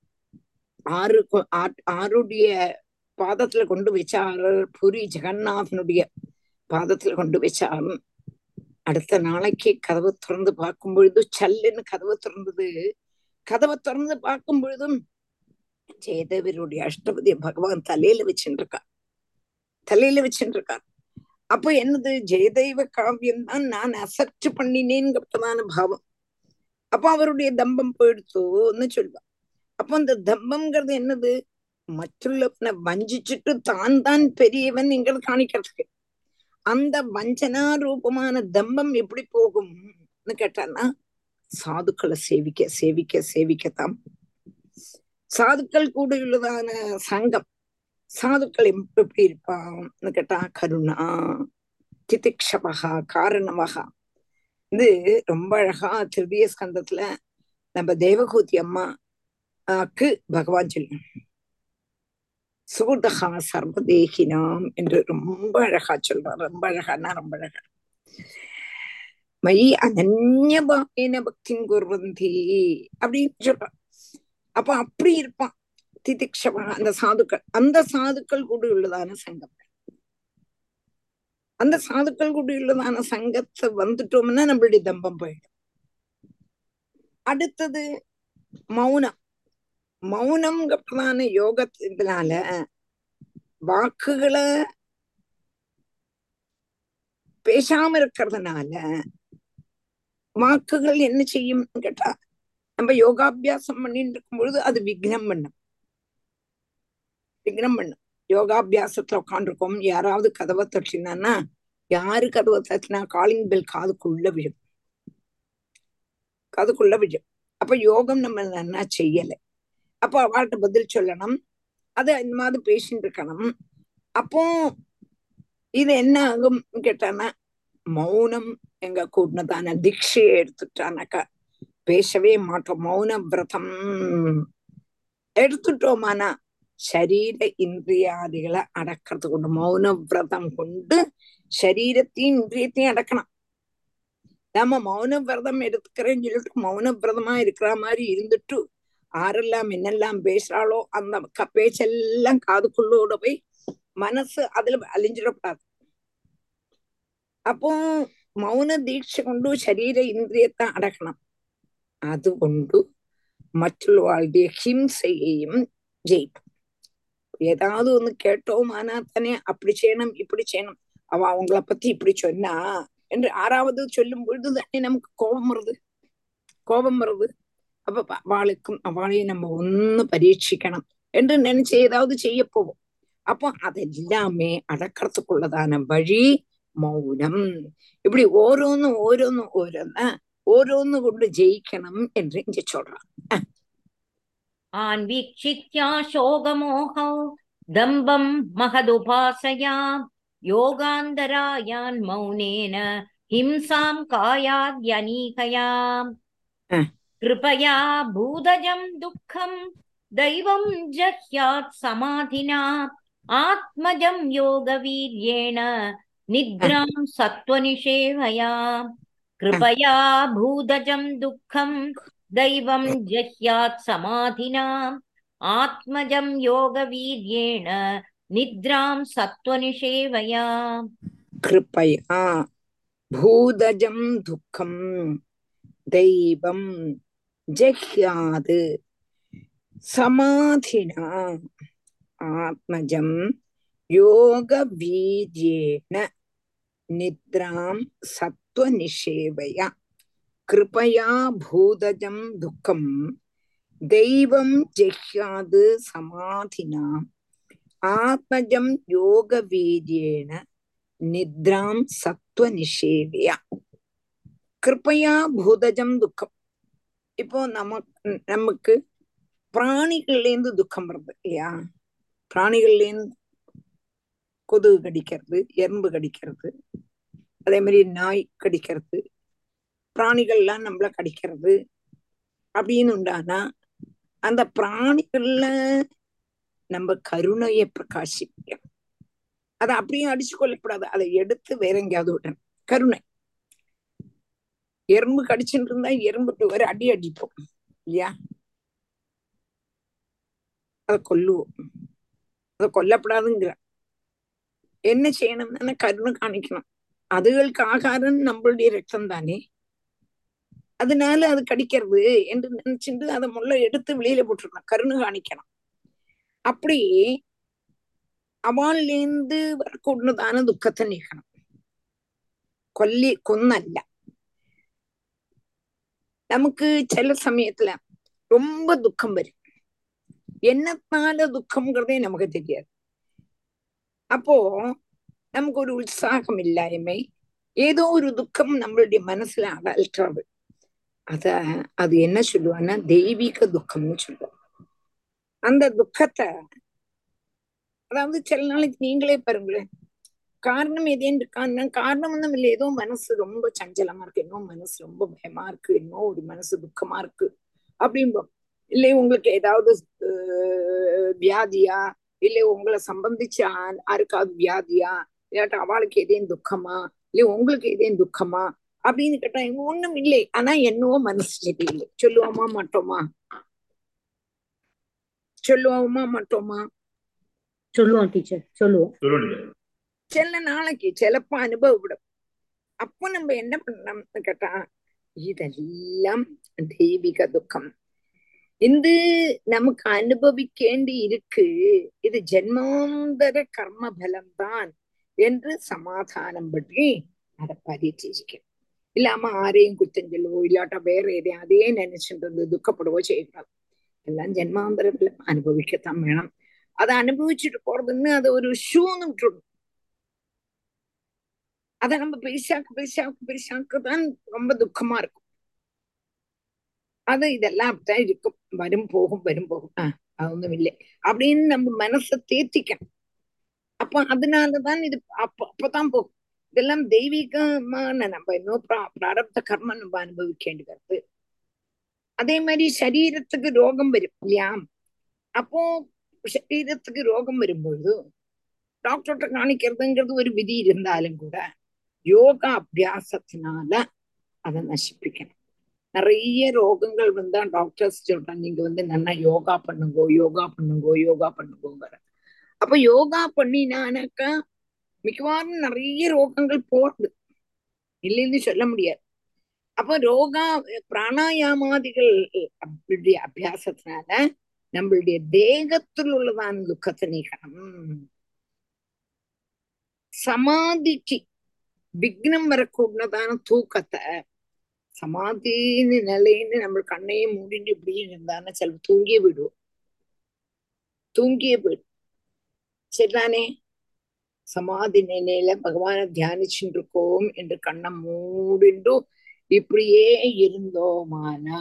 ஆறு ஆருடைய பாதத்துல கொண்டு வச்சார் புரி ஜெகநாதனுடைய பாதத்துல கொண்டு வச்சார் அடுத்த நாளைக்கு கதவை திறந்து பார்க்கும் பொழுது சல்லுன்னு கதவை திறந்தது கதவை திறந்து பார்க்கும் பொழுதும் ஜெயதேவருடைய அஷ்டபதி பகவான் தலையில வச்சுட்டு இருக்கார் தலையில வச்சுட்டு இருக்கார் அப்போ என்னது ஜெயதேவ காவியம் தான் நான் அசப்ட் பண்ணினேங்கிறதான பாவம் அப்போ அவருடைய தம்பம் போயிடுத்தோன்னு சொல்லுவா அப்போ அந்த தம்பம்ங்கிறது என்னது மറ്റുള്ളவனை வஞ்சிச்சுட்டு தான் தான் பெரியவன்ங்கிறது காணிக்கிறதுக்கு அந்த வஞ்சனா ரூபமான தம்பம் எப்படி போகும்னு கேட்டான்னா சாதுக்களை சேவிக்க சேவிக்க சேவிக்கத்தான் சாதுக்கள் கூட உள்ளதான சங்கம் சாதுக்கள் எப்படி இருப்பான்னு கேட்டா கருணா திதிக்ஷபகா காரணமகா இது ரொம்ப அழகா திருதிய ஸ்கந்தத்துல நம்ம தேவகூதி அம்மாக்கு பகவான் சொல்லும் சூதகா சர்வதேகினாம் என்று ரொம்ப அழகா சொல்றார் ரொம்ப அழகானா ரொம்ப அழகா மயி அனன்யபாவேன பக்திங் குர்வந்தி அப்படின்னு சொல்றான் அப்ப அப்படி இருப்பான் திதிக்ஷவா அந்த சாதுக்கள் அந்த சாதுக்கள் கூட உள்ளதான சங்கம் அந்த சாதுக்கள் கூட உள்ளதான சங்கத்தை வந்துட்டோம்னா நம்மளுடைய தம்பம் போயிடும் அடுத்தது மௌனம் மௌனம்ங்கிறதான யோகத்தினால வாக்குகளை பேசாம இருக்கிறதுனால வாக்குகள் என்ன செய்யும் கேட்டா நம்ம யோகாபியாசம் பண்ணிட்டு இருக்கும் பொழுது அது விக்னம் பண்ணும் விக்னம் பண்ணும் யோகாபியாசத்துல உட்காந்துருக்கோம் யாராவது கதவை தட்டினான்னா யாரு கதவை தட்டினா காலிங் பெல் காதுக்குள்ள விழும் காதுக்குள்ள விழும் அப்ப யோகம் நம்ம நல்லா செய்யலை அப்போ அவள்கிட்ட பதில் சொல்லணும் அது இந்த மாதிரி பேசிட்டு இருக்கணும் அப்போ இது என்ன ஆகும் கேட்டானா மௌனம் எங்க கூடதான தீட்சையை எடுத்துட்டானாக்கா பேசவே மாட்டோம் மௌன விரதம் எடுத்துட்டோமானா ശരീര ഇന്ദ്രിയാദികളെ അടക്കறது കൊണ്ട് മൗനവ്രതം കൊണ്ട് ശരീരത്തെയും ഇന്ദ്രിയത്തെയും അടക്കണം நம்ம மௌன விரதம் எடுத்துக்கிறேன்னு சொல்லிட்டு மௌன விரதமா இருக்கிற மாதிரி இருந்துட்டு ஆரெல்லாம் என்னெல்லாம் பேசுறாளோ அந்த க- பேச்செல்லாம் காதுக்குள்ளோட போய் மனசு அதுல அழிஞ்சிடக்கூடாது അപ്പോ മൗന ദീക്ഷ കൊണ്ടു ശരീര ഇന്ദ്രിയത്തെ അടക്കണം അതുകൊണ്ടു മറ്റുള്ളവളുടെ ഹിംസയെയും ജയിക്കും ஏதாவது ஒண்ணு கேட்டோமானா தானே அப்படி செய்யணும் இப்படி செய்யணும் அவ அவங்கள பத்தி இப்படி சொன்னா என்று ஆறாவது சொல்லும் பொழுது தானே நமக்கு கோபம் வருது கோபம் வருது அப்ப ப- அவளுக்கும் அவளையும் நம்ம ஒன்னு பரீட்சிக்கணும் என்று நினைச்சு ஏதாவது செய்ய போவோம் அப்போ அதெல்லாமே அடக்கிறதுக்குள்ளதான வழி மௌனம் இப்படி ஓரோന്നും ஓரோന്നും ஓரோன்னா ஓரோன்னு கொண்டு ஜெயிக்கணும் என்று இங்க சொல்றான் आन्वीक्षित्या शोकमोहौ दम्भं महदुपासया योगान्तरायान् मौनेन हिंसां कायाद्यनीकया ह. कृपया भूतजं दुःखं दैवं जह्यात् समाधिना आत्मजं योगवीर्येण निद्रां सत्त्वनिषेवया कृपया भूतजं दुःखं दैवं जह्यात् समाधिना आत्मजं योगवीर्येण निद्रां सत्त्वनिषेवया कृपया भूतजं दुःखं दैवं जह्यात् समाधिना आत्मजं योगवीर्येण निद्रां सत्त्वनिषेवया कृपया भूतजं दुःखं दैवं जह्यात् समाधिना ആത്മജം യോഗവീര്യേണ നിദ്രാം സത്വനിഷേവ്യ കൃപയാ ഭൂതജം ദുഃഖം இப்போ நமக்கு நமக்கு பிராணிகள்லேருந்து துக்கம் வருது இல்லையா பிராணிகள்லேருந்து கொதுகு கடிக்கிறது எறும்பு கடிக்கிறது அதே மாதிரி நாய் கடிக்கிறது பிராணிகள்லாம் நம்மள கடிக்கிறது அப்படின்னு உண்டானா அந்த பிராணிகள்ல நம்ம கருணையை பிரகாசிக்கணும் அதை அப்படியே அடிச்சு கொள்ளக்கூடாது அதை எடுத்து வேற எங்கேயாவது விடணும் கருணை எறும்பு கடிச்சுட்டு இருந்தா எறும்புக்கு ஒரு அடி அடிப்போம் இல்லையா அதை கொல்லுவோம் அதை கொல்லப்படாதுங்கிற என்ன செய்யணும்னா கருணை காணிக்கணும் அதுகளுக்கு ஆகாரம் நம்மளுடைய ரத்தம் தானே அதனால அது கடிக்கிறது என்று நினைச்சுட்டு அதை முள்ள எடுத்து வெளியில போட்டுருக்கணும் கருணை காணிக்கணும் அப்படி அவள்லேருந்து வரக்கூடியதான துக்கத்தை நீக்கணும் கொல்லி கொன்னല്ല நமக்கு சில சமயத்துல ரொம்ப துக்கம் வரும் என்னத்தால துக்கம்ங்கிறதே நமக்கு தெரியாது அப்போ நமக்கு ஒரு உற்சாகம் இல்லாய்மை ஏதோ ஒரு துக்கம் நம்மளுடைய மனசுல அகல்றது அத அது என்ன சொல்லுவான்னா தெய்வீக துக்கம்னு சொல்லுவோம் அந்த துக்கத்தை அதாவது சில நாளைக்கு நீங்களே பாருங்களேன் காரணம் எதேன்னு காரணம் காரணம் ஒன்றும் இல்லை ஏதோ மனசு ரொம்ப சஞ்சலமா இருக்கு இன்னும் மனசு ரொம்ப பயமா இருக்கு இன்னும் ஒரு மனசு துக்கமா இருக்கு அப்படிம்போம் இல்லை உங்களுக்கு ஏதாவது அஹ், வியாதியா இல்லை உங்களை சம்பந்திச்ச ஆ- யாருக்காவது வியாதியா இல்லாட்டா அவளுக்கு ஏதேன் துக்கமா இல்லை உங்களுக்கு ஏதேன் துக்கமா அப்படின்னு கேட்டா இங்க ஒண்ணும் இல்லை ஆனா என்னவோ மனசு சரியில்லை சொல்லுவோமா மாட்டோமா சொல்லுவோமா மாட்டோமா சொல்லுவோம் டீச்சர் சொல்லுவோம் சொல்லுங்க சில நாளைக்கு சிலப்ப அனுபவப்படும் அப்போ நம்ம என்ன பண்ணணும்னு கேட்டா இதெல்லாம் தெய்வீக துக்கம் இந்த நமக்கு அனுபவிக்கேண்டி இருக்கு இது ஜென்மாந்தர கர்ம பலம்தான் என்று சமாதானம் பண்ணி அதை பரிச்சயிக்கணும் இல்லாம ஆரையும் குத்தம் சொல்லுவோ இல்லாட்டா வேற எதையும் அதே நினைச்சுட்டு இருந்து துக்கப்படவோ செய்யக்கூடாது எல்லாம் ஜென்மாந்தர பலம் அனுபவிக்கத்தான் வேணும் அதை அனுபவிச்சுட்டு போறதுன்னு அது ஒரு ஷூன்னு விட்டுடணும் அதை நம்ம பெருசாக்க பெருசாக்க பெருசாக்க தான் ரொம்ப துக்கமா இருக்கும் அது இதெல்லாம் அப்படித்தான் இருக்கும் வரும் போகும் வரும் போகும் ஆஹ் அതൊന്നും இல்லை அப்படின்னு நம்ம மனசை தேத்திக்கணும் அப்ப அதனாலதான் இது அப்ப அப்பதான் போகும் இதெல்லாம் தெய்வீகமான நம்ம இன்னும் பிரா பிராரப்த கர்மம் நம்ம அனுபவிക്കേണ്ടി வருது அதே மாதிரி சரீரத்துக்கு ரோகம் வரும் இல்லையா அப்போ சரீரத்துக்கு ரோகம் வரும்பொழுது டாக்டர்கிட்ட காணிக்கிறதுங்கிறது ஒரு விதி இருந்தாலும் கூட யோகா அபியாசத்தினால அதை நசிப்பிக்கணும் நிறைய ரோகங்கள் வந்தா டாக்டர்ஸ் சொல்றாங்க நீங்க வந்து நல்லா யோகா பண்ணுங்கோ யோகா பண்ணுங்கோ யோகா பண்ணுங்கோங்கிற அப்ப யோகா பண்ணினானாக்கா மிக்கவாறும் நிறைய ரோகங்கள் போறது இல்லைன்னு சொல்ல முடியாது அப்ப ரோகா பிராணாயாமாதிகள் நம்மளுடைய அபியாசத்தினால நம்மளுடைய தேகத்தில் உள்ளதான துக்கத்தை நீக்கணும் சமாதிக்கு விக்னம் வரக்கூடதான தூக்கத்தை சமாதின்னு நிலைன்னு நம்ம கண்ணையே மூடிட்டு இப்படி இருந்தானா சில தூங்கியே விடுவோம் தூங்கியே போயிடும் சரிதானே சமாதி நிலையில பகவானை தியானிச்சுட்டு இருக்கோம் என்று கண்ணை மூடிண்டு இப்படியே இருந்தோமானா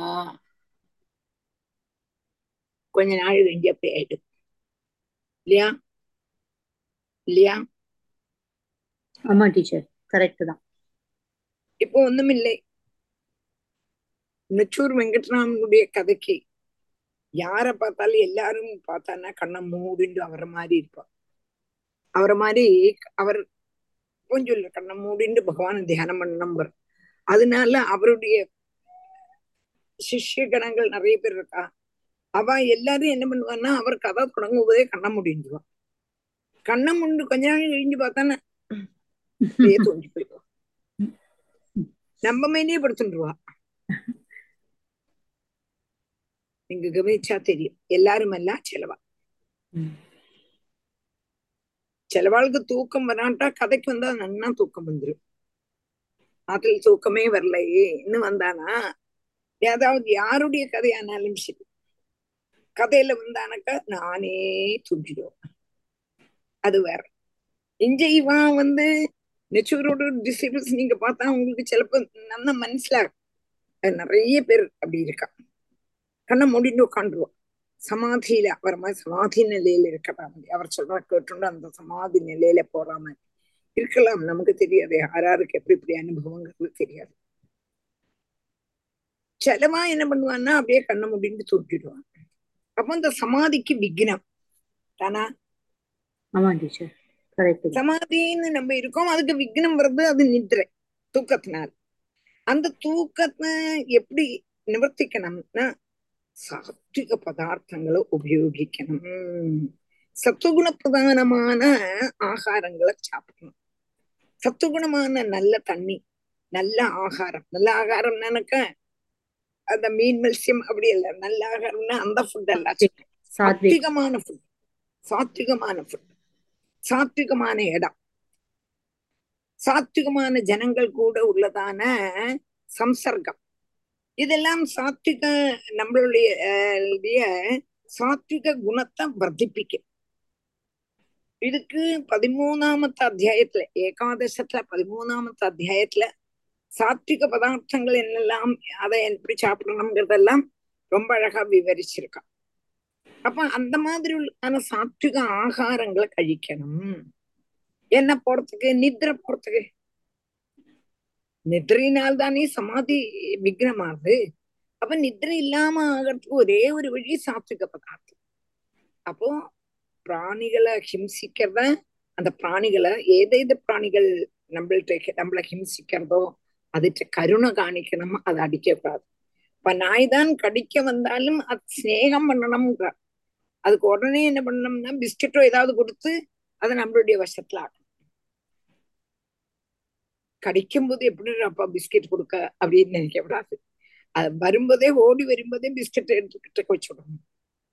கொஞ்ச நாள் கழிஞ்சு அப்படி ஆயிடும் இல்லையா இல்லையா ஆமா டீச்சர் கரெக்ட் தான் இப்போ ஒண்ணுமில்லை நெச்சூர் வெங்கட்ராமனுடைய கதைக்கு யார பார்த்தாலும் எல்லாரும் பார்த்தான்னா கண்ணை மூடிண்டு அவரை மாதிரி இருப்பார் அவரை மாதிரி அவர் கொஞ்சம் இல்ல கண்ணை மூடிண்டு பகவானை தியானம் பண்ண அதனால அவருடைய சிஷ்ய கணங்கள் நிறைய பேர் இருக்கா அவ எல்லாரும் என்ன பண்ணுவான்னா அவர் கதை தொடங்கும் போதே கண்ணை முடிஞ்சுவான் கண்ணை முண்டு கொஞ்ச நாள் கழிஞ்சு பார்த்தானே அப்படியே தோண்டி போயிடுவா நம்ம மேலேயே படுத்துருவா நீங்க கவனிச்சா தெரியும் எல்லாரும் எல்லாம் செலவா சிலவாளுக்கு தூக்கம் வராட்டா கதைக்கு வந்தா நன்னா தூக்கம் வந்துடும் அதில் தூக்கமே வரலையே இன்னும் வந்தானா ஏதாவது யாருடைய கதையானாலும் சரி கதையில வந்தானாக்கா நானே தூங்கிடுவோம் அது வேற இங்க இவன் வந்து நெச்சூரோட டிசைபிள்ஸ் நீங்க பார்த்தா உங்களுக்கு சிலப்போ நல்லா மனசிலாகும் நிறைய பேர் அப்படி இருக்கா கண்ணை மூடிட்டு உட்காந்துருவோம் சமாதியில அவர் மாதிரி சமாதி நிலையில இருக்கிற மாதிரி அவர் சொல்ற கேட்டு அந்த சமாதி நிலையில போற மாதிரி இருக்கலாம் நமக்கு தெரியாது யாராருக்கு எப்படி இப்படி அனுபவங்கிறது தெரியாது செலவா என்ன பண்ணுவான்னா அப்படியே கண்ணை மூடிட்டு தூக்கிடுவான் அப்போ இந்த சமாதிக்கு விக்னம் தானா ஆமா டீச்சர் கரெக்ட் சமாதின்னு நம்ம இருக்கோம் அதுக்கு விக்னம் வருது அது நித்ரை தூக்கத்தினால் அந்த தூக்கத்தை எப்படி நிவர்த்திக்கணும்னா சாத்விக பதார்த்தங்களை உபயோகிக்கணும் சத்துவகுண பிரதானமான ஆகாரங்களை சாப்பிடணும் சத்துவகுணமான நல்ல தண்ணி நல்ல ஆகாரம் நல்ல ஆகாரம் நினைக்க அந்த மீன் மல்சியம் அப்படி இல்ல நல்ல ஆகாரம்னா அந்த ஃபுட் எல்லாம் சாத்விகமான ஃபுட் சாத்விகமான ஃபுட் சாத்விகமான இடம் சாத்விகமான ஜனங்கள் கூட உள்ளதான சம்சர்க்கம் இதெல்லாம் சாத்விக நம்மளுடைய சாத்விக குணத்தை வர்த்திப்பிக்கும் இதுக்கு பதிமூணாமത്തെ அத்தியாயத்துல ஏகாதசத்துல பதிமூணாமത്തെ அத்தியாயத்துல சாத்விக பதார்த்தங்கள் என்னெல்லாம் அதை எப்படி சாப்பிடணுங்கிறதெல்லாம் ரொம்ப அழகா விவரிச்சிருக்கான் அப்ப அந்த மாதிரி உள்ள சாத்விக ஆகாரங்களை கழிக்கணும் என்ன போறதுக்கு நித்ரை போறதுக்கு நித்ரையினால் தானே சமாதி விக்னமாகுது அப்ப நித்ரை இல்லாம ஆகிறதுக்கு ஒரே ஒரு வழி சாத்விக பதார்த்தம் அப்போ பிராணிகளை ஹிம்சிக்கிறத அந்த பிராணிகளை ஏதேது பிராணிகள் நம்மள்ட்ட நம்மளை ஹிம்சிக்கிறதோ அதுட்ட கருணை காணிக்கணும் அதை அடிக்கக்கூடாது இப்ப நாய் தான் கடிக்க வந்தாலும் அது ஸ்நேகம் பண்ணணும்ங்கிற அதுக்கு உடனே என்ன பண்ணணும்னா பிஸ்கெட்டோ ஏதாவது கொடுத்து அதை நம்மளுடைய வசத்துல ஆக்கணும் கடிக்கும் போது எப்படி அப்பா பிஸ்கெட் கொடுக்க அப்படின்னு நினைக்க கூடாது அது வரும்போதே ஓடி வரும்போதே பிஸ்கெட் எடுத்துக்கிட்ட வச்சுடணும்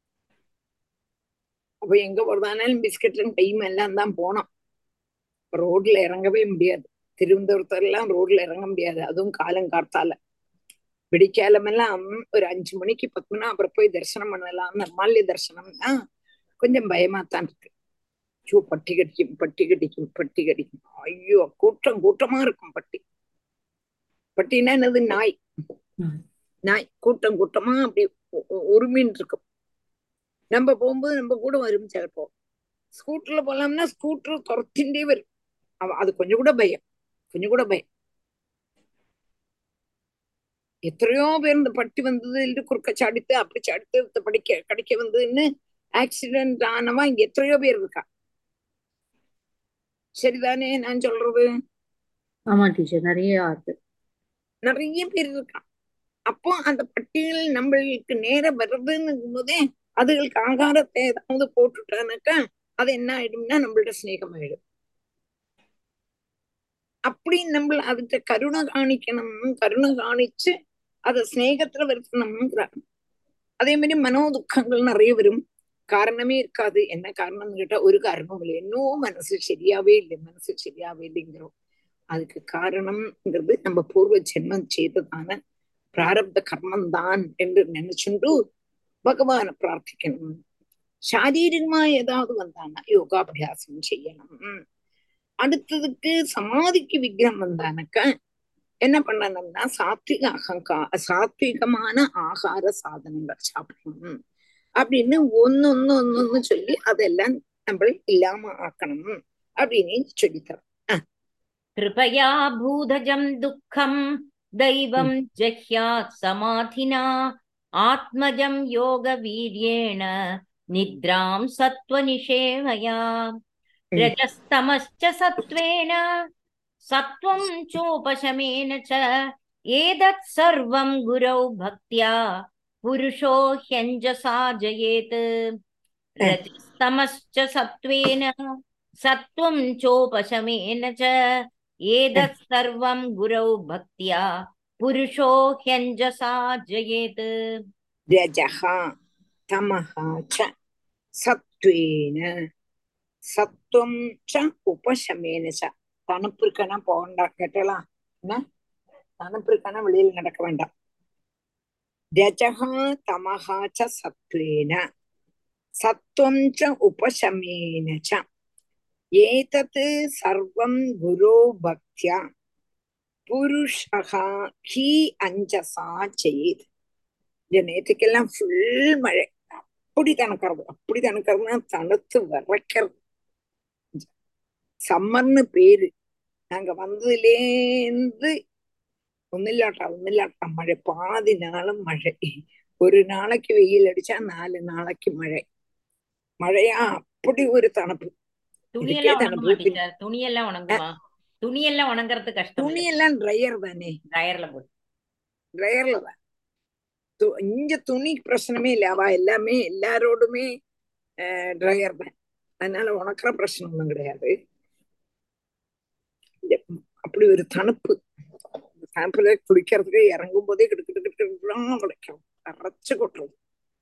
அப்ப எங்க போறதானாலும் பிஸ்கெட்டும் கையும் எல்லாம் தான் போனோம் ரோட்ல இறங்கவே முடியாது திருவனந்தபுரத்துல எல்லாம் ரோட்ல இறங்க முடியாது அதுவும் காலம் காத்தால விடிக்காலமெல்லாம் ஒரு அஞ்சு மணிக்கு பத்து மணி அப்புறம் போய் தரிசனம் பண்ணலாம் நிர்மால்ய தரிசனம்னா கொஞ்சம் பயமாத்தான் இருக்கு ஐயோ பட்டி கடிக்கும் பட்டி கடிக்கும் பட்டி கடிக்கும் ஐயோ கூட்டம் கூட்டமா இருக்கும் பட்டி பட்டினா என்னது நாய் நாய் கூட்டம் கூட்டமா அப்படி உருமின் இருக்கும் நம்ம போகும்போது நம்ம கூட வரும் சிலப்போ ஸ்கூட்டர்ல போலாம்னா ஸ்கூட்டர் துரத்தின்றே வரும் அது கொஞ்சம் கூட பயம் கொஞ்சம் கூட பயம் எத்தனையோ பேர் இந்த பட்டி வந்தது குறுக்க சாடித்து அப்படி சாடித்து படிக்க கடிக்க வந்ததுன்னு ஆக்சிடென்ட் ஆனவா இங்க எத்தனையோ பேர் இருக்கா சரிதானே நான் சொல்றது ஆமா டீச்சர் நிறைய ஆகுது நிறைய பேர் இருக்கான் அப்போ அந்த பட்டியல் நம்மளுக்கு நேர வருதுன்னு போதே அதுகளுக்கு ஆகாரத்தை ஏதாவது போட்டுட்டானாக்கா அது என்ன ஆயிடும்னா நம்மளோட ஸ்நேகம் ஆயிடும் அப்படி நம்ம அதுக்கு கருணை காணிக்கணும் கருணை காணிச்சு அதை ஸ்நேகத்துல வருத்தணும்ங்கிறாங்க அதே மாதிரி மனோ துக்கங்கள் நிறைய வரும் காரணமே இருக்காது என்ன காரணம்னு கேட்டா ஒரு காரணமும் இல்லை இன்னும் மனசு சரியாவே இல்லை மனசு சரியாவே இல்லைங்கிறோம் அதுக்கு காரணம்ங்கிறது நம்ம பூர்வ ஜென்மம் செய்ததான பிராரப்த கர்மம் தான் என்று நினைச்சுண்டு பகவானை பிரார்த்திக்கணும் சாரீரிகமா ஏதாவது வந்தானா யோகாபியாசம் செய்யணும் அடுத்ததுக்கு சமாதிக்கு விக்ரம் வந்தானக்க என்ன பண்ணணும்னா சாத்விக அகங்கா சாத்விகமான ஆகார சாதனங்கள் சாப்பிடணும் அப்படின்னு ஒன்னு ஒன்னு ஒன்னு ஒன்னு சொல்லி அதெல்லாம் நம்ம இல்லாம ஆக்கணும் அப்படின்னு சொல்லித்தரோம் कृपया भूधजं दुःखं दैवं जह्यात् समाधिना आत्मजं योगवीर्येण निद्रां सत्त्वनिषेवया रजस्तमश्च सत्त्वेन सत्त्वं चोपशमेन च एतत् सर्वं गुरौ भक्त्या पुरुषो ह्यञ्जसा जयेत् रजस्तमश्च सत्त्वेन सत्त्वं चोपशमेन च एतत् सर्वं गुरौ भक्त्या पुरुषो ह्यञ्जसा जयेत् ரஜகா தமஹா ச சத்வேன சத்துவம் ச உபசமேன ச தனுப்பு இருக்கனா போகண்டா கேட்டலாம் என்ன தனுப்பு இருக்கனா வெளியில் நடக்க வேண்டாம் ரஜகா தமஹா ச சத்வேன சத்வம் ச உபசமேன ச ஏதத் சர்வம் குரு பக்தியா புருஷகா ஹி அஞ்சசா செய்து இந்த நேற்றுக்கெல்லாம் ஃபுல் மழை அப்படி தணக்கிறது அப்படி தணக்கிறதுனா தணுத்து விரைக்கிறது சம்மர்னு பேரு நாங்க வந்ததுலேருந்து ஒன்னில்லாட்டா ஒன்னில்லாட்டா மழை பாதி நாளும் மழை ஒரு நாளைக்கு வெயில் அடிச்சா நாலு நாளைக்கு மழை மழையா அப்படி ஒரு தണുപ്പ് துணியெல்லாம் இதுக்கே உணங்குமா தണുപ്പ് டீச்சர் துணியெல்லாம் உணங்குமா துணியெல்லாம் உணங்குறது கஷ்டம் துணியெல்லாம் ட்ரையர் தானே டயர்ல போட்டு ட்ரையர்ல தான் து- இங்க துணி பிரச்சனமே இல்ல அவ எல்லாமே எல்லாரோடுமே ட்ரையர் தான் அதனால உனக்கிற பிரச்சனை ஒண்ணும் கிடையாது இந்த அப்படி ஒரு தணுப்பு தணுப்புல குளிக்கிறதுக்கு இறங்கும் போதே கிடுக்கிட்டு கிடுக்கிட்டு குளிக்கும் அரைச்சு கொட்டுறது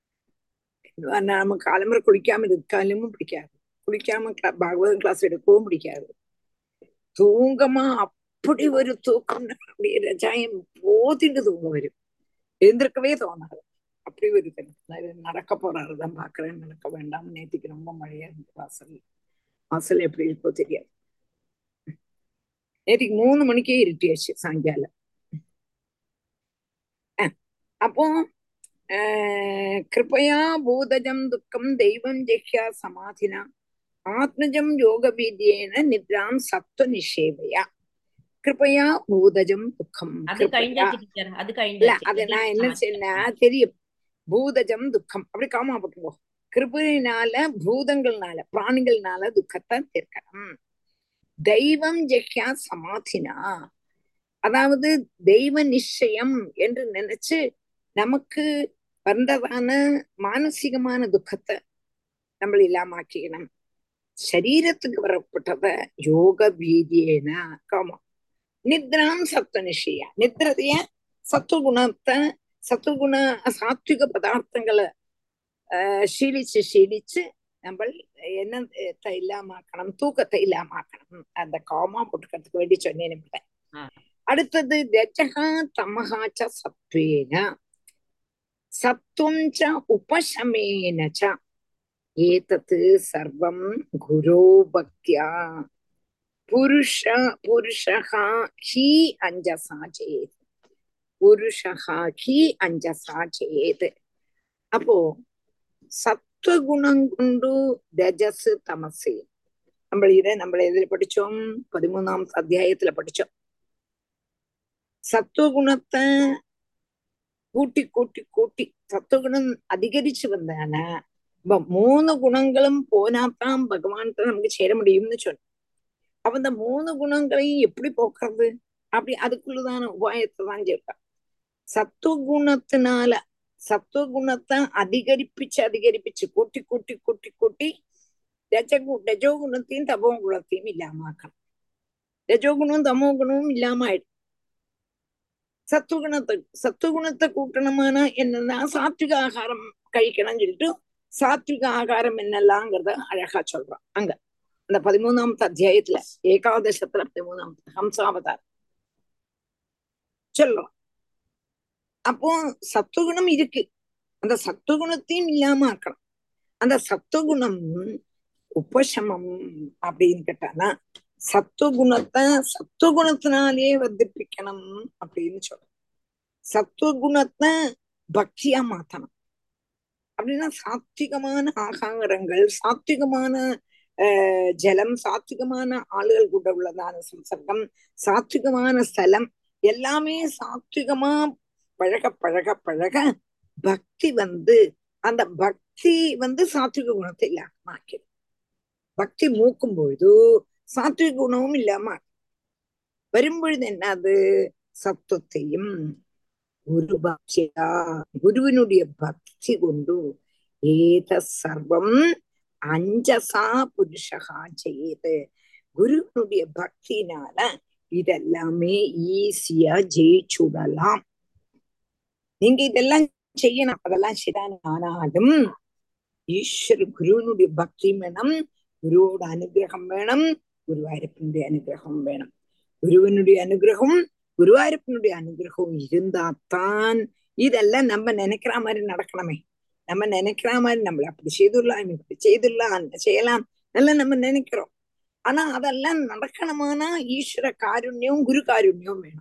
நாம காலம்பரை குளிக்காம இருக்காலும் பிடிக்காது குளிக்காம கிளா- பாகவதம் கிளாஸ் எடுக்கவும் பிடிக்காது தூங்கமா அப்படி ஒரு தூக்கம் அப்படியே ரஜாயம் போத்திட்டு தூங்க வரும் எழுந்திருக்கவே தோணாது அப்படி ஒரு இது. நான் நடக்க போறாருதான் பாக்குறேன் நடக்க வேண்டாம் நேத்திக்கு ரொம்ப மழையா இருந்து வாசல் வாசல் எப்படி இருக்கோ தெரியாது நேத்திக்கு மூணு மணிக்கே இருட்டியாச்சு சாயங்காலம் அஹ், அப்போ ஆஹ், கிருபயா பூதஜம் துக்கம் தெய்வம் ஜெஹ்யா சமாதினா ஆத்மஜம் யோக வீதியேன நித்ராம் சத்வ நிஷேவையா கிருபயா பூதஜம் துக்கம் அது கிருபயா கழிஞ்சாச்சு டீச்சர் அது இல்ல கழிஞ்சாச்சு அத நான் என்ன செய்யனா தெரியும் பூதஜம் துக்கம் அப்படி காமா போட்டுருவோம் கிருபையினால பூதங்கள்னால பிராணிகள்னால துக்கத்தை தீர்க்கணும் தெய்வம் ஜெஹ்யா சமாதினா அதாவது தெய்வ நிச்சயம் என்று நினைச்சு நமக்கு வந்ததான மானசீகமான துக்கத்தை നമ്മൾ ഇല്ലാമാക്കിക്കണം ശരീരத்துக்கு வரப்பட்டத யோக வீதியேன காமம் நித்ராம் சத்துவநிஷய நித்ரதைய சத்துவகுணத்தை சத்துவகுண சாத்விக பதார்த்தங்களை ஆஹ் ശീലിച്ച് ശീലിച്ച് നമ്മൾ என்னத்தை இல்லாமாக்கணும் தூக்கத்தை இல்லாமாக்கணும் அந்த காமா போட்டுக்கிறதுக்கு வேண்டி சொன்னேன் ഇവിടെ ஆ. അടുത്തത് രജഹ തമഹ ച സത്വേന സത്വം ച ഉപശമേന ച ഏതത് സർവം ഗുരോ ഭക്ത്യാ പുരുഷ പുരുഷഃ ഹി അഞ്ജസാ ചേത് പുരുഷഃ ഹി അഞ്ജസാ ചേത് അപ്പോ സത്വഗുണം കൊണ്ടു രജസ് തമസ് നമ്മൾ ഇത് നമ്മൾ ഇതിൽ പഠിച്ചോ പതിമൂന്നാമത്തെ അധ്യായത്തില് പഠിച്ചോ സത്വഗുണത്തെ കൂട്ടി കൂട്ടി കൂട്ടി സത്വഗുണം അധികരിച്ചു വന്നാണ് இப்ப மூணு குணங்களும் போனாத்தான் பகவான்கிட்ட நமக்கு சேர முடியும்னு சொன்ன அப்ப இந்த மூணு குணங்களையும் எப்படி போக்குறது அப்படி அதுக்குள்ளதான உபாயத்தை தான் சொல்றான் சத்துவகுணத்தினால சத்துவகுணத்தை அதிகரிப்பிச்சு அதிகரிப்பிச்சு கூட்டி கூட்டி கூட்டி கூட்டி രജഗു രജോ ഗുണത്തെയും തമോ ഗുണത്തെയും ഇല്ലാമാക്കണം രജോ ഗുണവും തമോ ഗുണവും ഇല്ലാമായിട്ട് സത്വഗുണത്തെ സത്വഗുണത്തെ കൂട്ടണമാണ് என்னன்னா சாத்விக ஆகாரம் கழிக்கணும்னு சொல்லிட்டு சாத்விக ஆகாரம் என்னெல்லாங்கிறத அழகா சொல்றான் அங்க அந்த பதிமூணாமத்து அத்தியாயத்துல ஏகாதசத்துல பதிமூணாமத்து ஹம்சாவதாரம் சொல்றான் அப்போ சத்துவகுணம் இருக்கு அந்த சத்துவகுணத்தையும் இல்லாம ஆக்கணும் அந்த சத்துவகுணம் உபசமம் அப்படின்னு கேட்டானா சத்துவகுணத்தை சத்துவகுணத்தினாலே வர்த்திப்பிக்கணும் அப்படின்னு சொல்றோம் சத்துவகுணத்தை பக்தியா மாத்தணும் அப்படின்னா சாத்விகமான ஆகாரங்கள் சாத்விகமான ஆஹ் ஜலம் சாத்விகமான ஆளுகள் கூட உள்ளதான சம்சர்க்கம் சாத்விகமான ஸ்தலம் எல்லாமே சாத்விகமா பழக பழக பழக பக்தி வந்து அந்த பக்தி வந்து சாத்விக குணத்தை இல்லாம ஆக்கிடும் பக்தி மூக்கும் பொழுது சாத்விக குணமும் இல்லாம வரும்பொழுது என்னது சத்துவத்தையும் குரு பக்தியா குருவினுடைய பக்தி கொண்டு ஏத சர்வம் அஞ்சசா புருஷகா செய்யுது குருவினுடைய பக்தினால இதெல்லாமே ஈஸியா ஜெயிச்சுடலாம் நீங்க இதெல்லாம் செய்யணும் அதெல்லாம் சரிதான் ஆனாலும் ஈஸ்வர குருவினுடைய பக்தியும் வேணும் குருவோட அனுகிரகம் வேணும் குருவாயூரப்பனுடைய அனுகிரகம் வேணும் குருவனுடைய அனுகிரகம் குருவாயூரப்பனுடைய அனுகிரகம் இருந்தாத்தான் இதெல்லாம் நம்ம நினைக்கிற மாதிரி நடக்கணுமே நம்ம நினைக்கிற மாதிரி நம்மள அப்படி செய்துடலாம் இப்படி செய்துடலாம் செய்யலாம் எல்லாம் நம்ம நினைக்கிறோம் ஆனா அதெல்லாம் நடக்கணுமானா ஈஸ்வர காருண்யம் குரு காருண்யம் வேணும்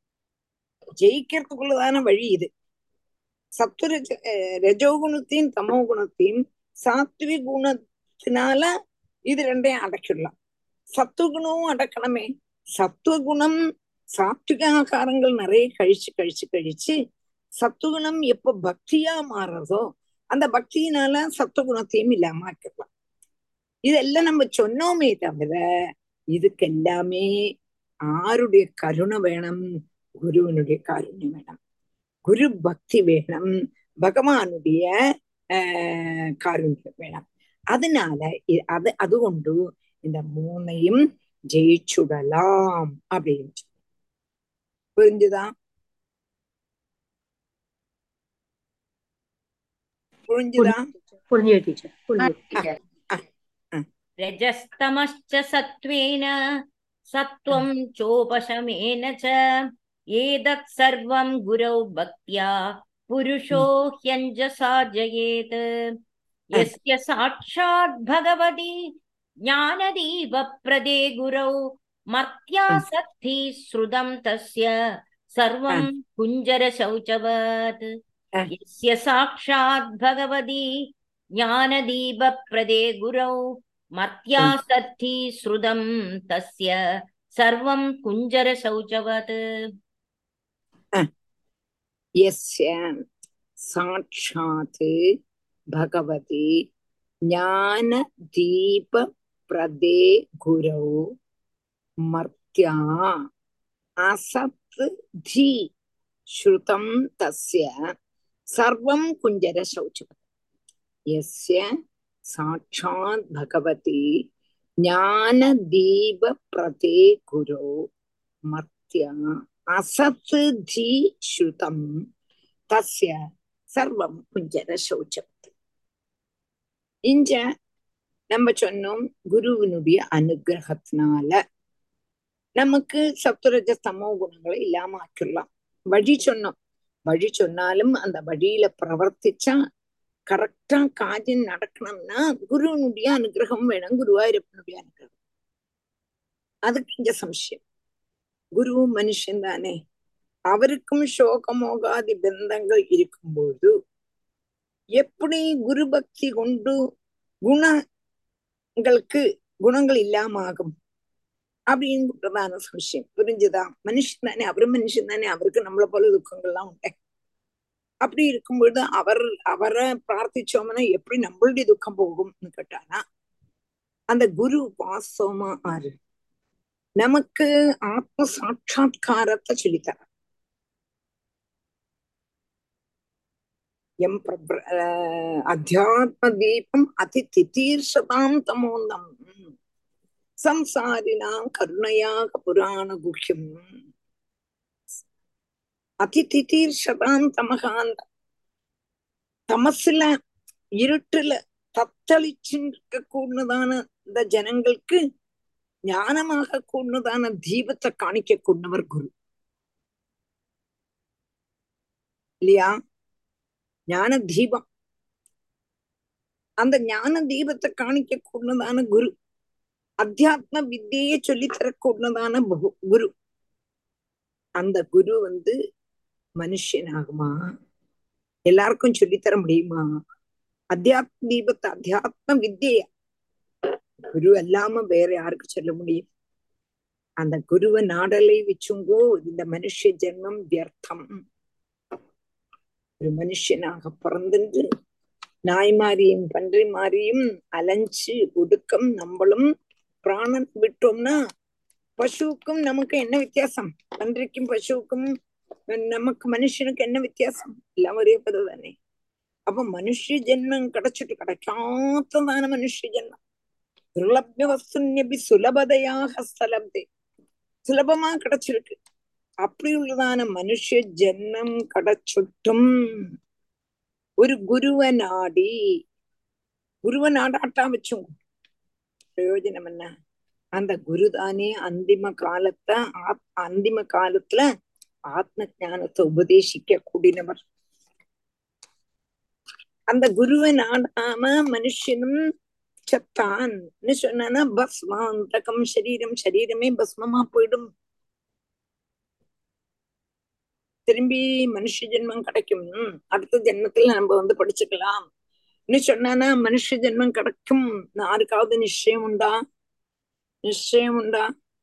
ஜெயிக்கிறதுக்குள்ளதான வழி இது சத்துர ரஜோ குணத்தையும் தமோ குணத்தையும் சாத்விக குணத்தினால இது ரெண்டையும் அடக்கிடலாம் சத்துவகுணமும் அடக்கணுமே சத்துவகுணம் சாத்விக ஆகாரங்கள் நிறைய கழிச்சு கழிச்சு கழிச்சு சத்துவகுணம் எப்ப பக்தியா மாறுறதோ அந்த பக்தியினால சத்துவகுணத்தையும் இல்லாம ஆக்கிடலாம் இதெல்லாம் நம்ம சொன்னோமே தவிர இதுக்கு எல்லாமே ஆருடைய கருணை வேணும் குருவனுடைய காருண்யம் வேணும் குரு பக்தி வேணும் பகவானுடைய ஆஹ் காருண்யம் வேணும் அதனால அது அதுகொண்டு இந்த மூணையும் ஜெயிச்சுடலாம் அப்படின்னு புரிஞ்சுதா புரிஞ்சுதா புரிஞ்சு டீச்சர் புரிஞ்சு रजस्तमश्च सत्त्वेन सत्त्वं चोपशमेन च एतत् सर्वं गुरौ भक्त्या पुरुषो ह्यञ्जसा जयेत् यस्य साक्षात् भगवति ज्ञानदीपप्रदे गुरौ मर्त्यासक्ति श्रुतं तस्य सर्वं कुञ्जरशौचवत् यस्य साक्षात् भगवति ज्ञानदीपप्रदे गुरौ मर्त्यासक्ति श्रुतं तस्य सर्वं कुञ्जरशौचवत् यस्य साक्षात् भगवति ज्ञानदीपप्रदे गुरौ मर्त्या அசத் தி ஸ்ருதம் தஸ்ய சர்வம் குஞ்சர சௌச்சம் யஸ்ய சாட்சாத் பகவதி ஞான தீப பிரதே குரு மர்த்திய அசத் தி ஸ்ருதம் தஸ்ய சர்வம் குஞ்சர சௌச்சம் இஞ்ச நம்ம சொன்னோம் குருவினுடைய அனுகிரகத்தினால நமக்கு சத்துரஜ சமோ குணங்களை இல்லாம ஆக்கிடலாம் வழி சொன்னோம் வழி சொன்னாலும் அந்த வழியில பிரவர்த்திச்சா கரெக்டா காரியம் நடக்கணும்னா குருவினுடைய அனுகிரகம் வேணும் குருவாயூரப்பனுடைய அனுகிரகம் அதுக்கு இங்க சம்சயம் குருவும் மனுஷன் தானே அவருக்கும் சோகமோகாதி பந்தங்கள் இருக்கும்போது எப்படி குரு பக்தி கொண்டு குணங்களுக்கு குணங்கள் இல்லாம ஆகும் அப்படின்றதான சம்சயம் புரிஞ்சுதா மனுஷன் தானே அவரும் மனுஷன் தானே அவருக்கு நம்மளை போல துக்கங்கள்லாம் உண்டு அப்படி இருக்கும்பொழுது அவர் அவரை பிரார்த்திச்சோம்னா எப்படி நம்மளுடைய துக்கம் போகும்னு கேட்டானா அந்த குரு வாஸ்தவமா ஆறு நமக்கு ஆத்ம சாட்சா்காரத்தை சொல்லித்தர எம் அத்தியாத்ம தீபம் அதி திதீர்ஷதாம் தமோந்தம் சம்சாரினாம் கருணையாக புராண குஹ்யம் அதி திதீர்ஷதாம் தமகாந்த தமசுல இருட்டுல தத்தளிச்சுருக்க கூடதான இந்த ஜனங்களுக்கு ஞானமாக கூடதான தீபத்தை காணிக்க கொண்டவர் குரு இல்லையா ஞான தீபம் அந்த ஞான தீபத்தை காணிக்க கூடதான குரு அத்தியாத்ம வித்தியை சொல்லி தரக்கூடதான குரு அந்த குரு வந்து மனுஷனாகுமா எல்லாருக்கும் சொல்லித்தர முடியுமா அத்தியாத்ம தீபத்தை அத்தியாத்ம வித்திய குரு அல்லாம வேற யாருக்கு சொல்ல முடியும் அந்த குருவை நாடலை வச்சுங்கோ இந்த மனுஷ ஜென்மம் வியர்த்தம் ஒரு மனுஷனாக பிறந்துட்டு நாய் மாறியும் பன்றி மாறியும் அலைஞ்சு ஒடுக்கம் நம்மளும் பிராணன் விட்டோம்னா பசுவுக்கும் நமக்கு என்ன வித்தியாசம் பன்றிக்கும் பசுவுக்கும் நமக்கு மனுஷனுக்கு என்ன வித்தியாசம் எல்லாம் ஒரே பதவி தானே அப்ப மனுஷ ஜென்மம் கிடைச்சிட்டு கிடைக்காத்ததான மனுஷ ஜென்மம் துர்லபிய வஸ்துன்யபி சுலபதையாக ஸ்தலப்தே சுலபமா கிடைச்சிருக்கு அப்படி உள்ளதான மனுஷ ஜென்மம் கிடைச்சிட்டும் ஒரு குருவ நாடி குருவ நாடாட்டா வச்சோங்க பிரயோஜனம் என்ன அந்த குருதானே அந்திம காலத்தை அந்திம காலத்துல ஆத்ம ஞானத்தை உபதேசிக்க கூடினவர் அந்த குருவை நாடாம மனுஷனும் செத்தான்னு சொன்னா பஸ்மாந்தகம் சரீரம் சரீரமே பஸ்மமா போயிடும் திரும்பி மனுஷ ஜென்மம் கிடைக்கும் அடுத்த ஜென்மத்துல நம்ம வந்து படிச்சுக்கலாம் சொன்னானா மனுஷ ஜென்மம் கிடைக்கும் யாருக்காவது நிச்சயம் உண்டா நிச்சயம் உண்டா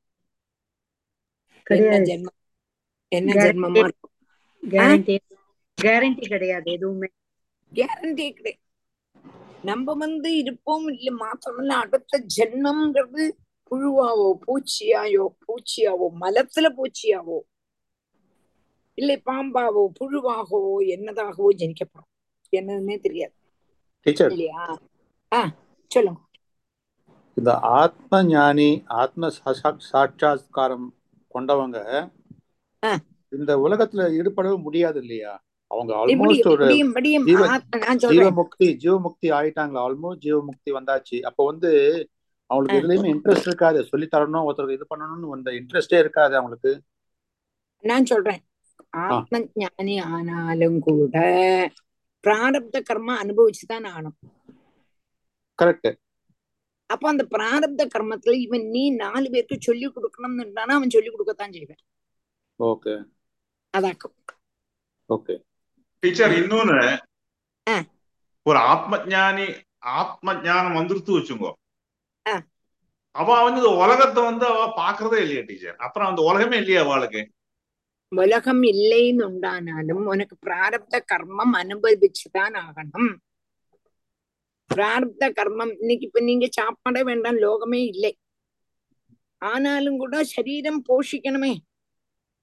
என்ன ஜென்மம் என்ன ஜென்மமா இருக்கும் கேரண்டி கேரண்டி கிடையாது எதுவுமே கேரண்டி கிடையாது நம்ம வந்து இருப்போம் இல்ல மாத்திரமல்ல அடுத்த ஜென்மம்ங்கிறது புழுவாவோ பூச்சியாயோ பூச்சியாவோ மலத்துல பூச்சியாவோ இல்லை பாம்பாவோ புழுவாகவோ என்னதாகவோ ஜனிக்கப்படும் என்னதுன்னே தெரியாது டீச்சர் இல்லையா ஆ சொல்லுங்க இந்த ஆத்ம ஞானி ஆத்ம சாட்சாத்காரம் கொண்டவங்க இந்த உலகத்துல ஈடுபடவே முடியாது இல்லையா அவங்க ஆல்மோஸ்ட் ஒரு ஜீவமுக்தி ஜீவமுக்தி ஆயிட்டாங்களா ஆல்மோஸ்ட் ஜீவமுக்தி வந்தாச்சு அப்போ வந்து அவங்களுக்கு எதுலயுமே இன்ட்ரெஸ்ட் இருக்காது சொல்லி தரணும் ஒருத்தருக்கு இது பண்ணணும்னு அந்த இன்ட்ரெஸ்டே இருக்காது அவங்களுக்கு நான் சொல்றேன் ஆத்ம ஞானி ஆனாலும் கூட பிராரப்த கர்ம அனுபவிச்சுதான் ஆகணும் கரெக்ட் அப்ப அந்த பிராரப்த கர்மத்துல இவன் நீ நாலு பேருக்கு சொல்லி கொடுக்கணும்னு அவன் சொல்லி கொடுக்கத்தான் செய்வான் ஓகே அதாக்கும் ஓகே டீச்சர் இன்னொன்னு ஒரு ஆத்மஜானி ஆத்ம ஞானம் வந்துருத்து வச்சுங்கோ அவ வந்து உலகத்தை வந்து அவ பாக்குறதே இல்லையா டீச்சர் அப்புறம் அந்த உலகமே இல்லையா அவளுக்கு உலகம் இல்லைன்னு உண்டானாலும் உனக்கு பிராரப்த கர்மம் அனுபவிச்சுதான் ஆகணும் பிராரப்த கர்மம் இன்னைக்கு இப்ப நீங்க சாப்பாடே வேண்டாம் லோகமே இல்லை ஆனாலும் கூட சரீரம் போஷிக்கணுமே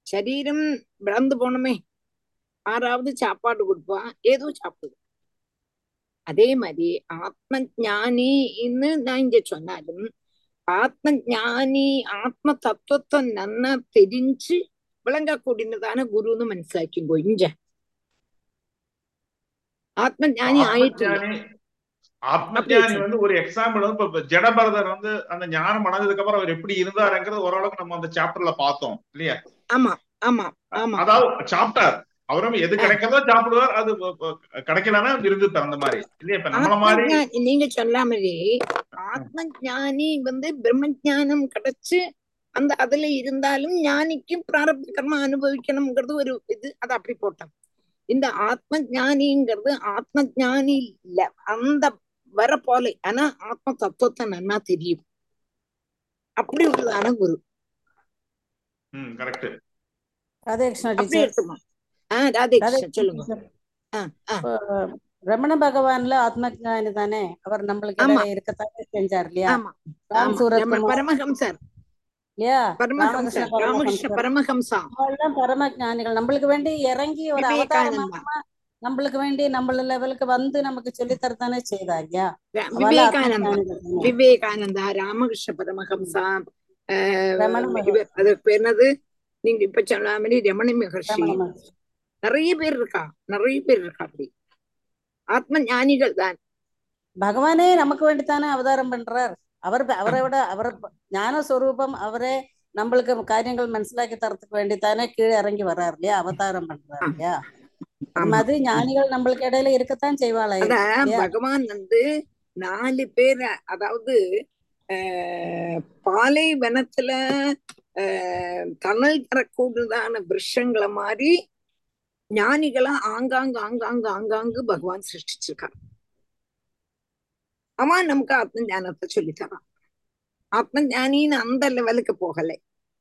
சரீரம் விளந்து போனோமே ஆறாவது சாப்பாடு கொடுப்பான் ஏதோ சாப்பிடுவோம் அதே மாதிரி ஆத்ம ஞானின்னு நான் இங்க சொன்னாலும் ஆத்ம ஞானி ஆத்ம தத்துவத்தை நன்னா தெரிஞ்சு விளங்கக்கூடியதான குருன்னு മനസ്സിലാക്കിങ്കോ ഇഞ്ച ஆத்மஞானி ஆயிட்டில்ல ஆத்மஞானி ஆத்மஞானி வந்து ஒரு எக்ஸாம்பிள் வந்து இப்ப ஜடபரதர் வந்து அந்த ஞானம் அடைஞ்சதுக்கு அப்புறம் அவர் எப்படி இருந்தாருங்கிறது ஓரளவுக்கு நம்ம அந்த சாப்டர்ல பார்த்தோம் இல்லையா ஆமா ஆமா ஆமா அதாவது சாப்பிட்டார் அவரும் எது கிடைக்கிறதோ சாப்பிடுவார் அது கிடைக்கலன்னா இருந்துட்டார் அந்த மாதிரி இல்லையா இப்ப நம்மள மாதிரி ஆத்மஞானி நீங்க சொன்ன மாதிரி ஆத்மஞானி வந்து பிரம்மஞானம் கிடைச்சு அந்த அதுல இருந்தாலும் ஞானிக்கும் பிராரப்த கர்மம் அனுபவிக்கணுங்கிறது ஒரு இது அது அப்படி போட்டோம் இந்த ஆத்ம ஞானிங்கிறது ஆத்ம ஞானி இல்ல அந்த வர போல ஆனா ஆத்ம தத்துவத்தை நன்னா தெரியும் அப்படி உள்ளதான குரு ம் கரெக்ட் ராதேகிருஷ்ணா அப்படி டீச்சர் இருக்குமா ஆஹ் ராதேகிருஷ்ணன் சொல்லுங்க ஆஹ் ஆஹ் இப்போ ரமண பகவான்ல ஆத்மஜானி தானே அவர் நம்மளுக்கு ஆமா. இடையில இருக்கத்தானே செஞ்சார் இல்லையா ஆமா ராம் ஆமா சூரத் ரம- குமார் பரமஹம்சர் இல்லையா பரமஹம்சர் ராமகிருஷ்ண ராமகிருஷ்ண பரமஹம்சர் பரமஹம்சா அவங்கெல்லாம் பரம ஞானிகள் நம்மளுக்கு வேண்டி இறங்கி ஒரு விவேகானந்தா அவதாரமா நம்மளுக்கு வேண்டி நம்மள லெவலுக்கு வந்து நமக்கு சொல்லி தரத்தானே செய்தார் இல்லையா ர- அவெல்லாம் விவேகானந்தா ஆத்மஞானிகள் தானே விவேகானந்தா ராமகிருஷ்ண பரமஹம்சா ரமண ஆஹ் மகர் இவர் அது பேர் என்னது நீங்க இப்ப சொன்ன மாதிரி ரமணி மகர்ஷி ரமண மகர் நிறைய பேர் இருக்கா நிறைய பேர் இருக்கா அப்படி ஆத்ம ஞானிகள் தான் பகவானே நமக்கு வேண்டித்தானே அவதாரம் பண்றார் அவர் அவரை விட அவர் ஞான സ്വരൂപം அவரே நம்மளுக்கு காரியங்கள் മനസ്സിലാക്കി தரத்துக்கு வேண்டித்தானே கீழே இறங்கி வர்றார் இல்லையா அவதாரம் பண்றார் ஆ, இல்லையா அது ஆமா மாதிரி ஞானிகள் நம்மளுக்கு இடையில இருக்கத்தான் செய்வாளா அத இல்லையா பகவான் வந்து நாலு பேர் அதாவது ஆஹ் பாலைவனத்துல ஆஹ் தணல் தரக்கூடியதான விருஷங்களை மாதிரி ஞானிகளா ஆங்காங்க ஆங்காங்க ஆங்காங்கு பகவான் சிருஷ்டிச்சிருக்கான் அவன் நமக்கு ஆத்ம ஞானத்தை சொல்லித்தரான் ஆத்ம ஞானின்னு அந்த லெவலுக்கு போகலை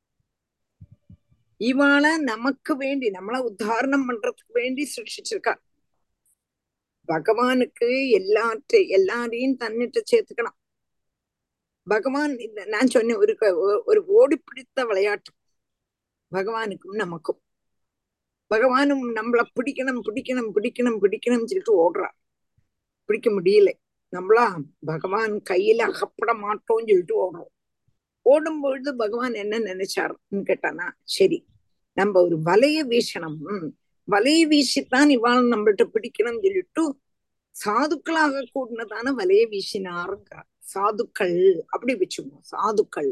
இவாள நமக்கு வேண்டி நம்மள உத்தாரணம் பண்றதுக்கு வேண்டி சிருஷ்டிச்சிருக்கா பகவானுக்கு எல்லாற்றை எல்லாரையும் தன்னிட்டு சேர்த்துக்கணும் பகவான் இந்த நான் சொன்னேன் ஒரு க- ஒ- ஒரு ஓடி பிடித்த விளையாட்டு பகவானுக்கும் நமக்கும் பகவானும் நம்மள பிடிக்கணும் பிடிக்கணும் பிடிக்கணும் பிடிக்கணும்னு சொல்லிட்டு ஓடுறா பிடிக்க முடியல நம்மளா பகவான் கையில அகப்பட மாட்டோம்னு சொல்லிட்டு ஓடுறோம் ஓடும் பொழுது பகவான் என்ன நினைச்சாருன்னு கேட்டானா சரி நம்ம ஒரு வலைய வீசணும் ம், வலைய வீசித்தான் இவாள் நம்மள்ட்ட பிடிக்கணும்னு சொல்லிட்டு சாதுக்களாக கூடினதான வலைய வீசினாருங்கிறார் சாதுக்கள் அப்படி வச்சுக்கணும் சாதுக்கள்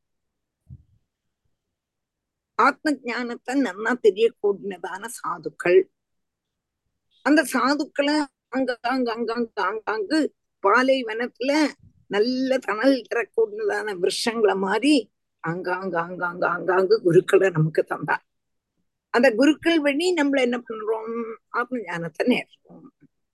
ஆத்ம ஞானத்தை நன்னா தெரியக்கூடியதான சாதுக்கள் அந்த சாதுக்களை அங்காங்க அங்காங்க ஆங்காங்கு பாலைவனத்துல நல்ல தணல் தரக்கூடியதான விருஷங்களை மாதிரி அங்காங்க அங்காங்க ஆங்காங்கு குருக்களை நமக்கு தந்தார் அந்த குருக்கள் வழி நம்மள என்ன பண்றோம் ஆத்ம ஞானத்தை நேர்றோம்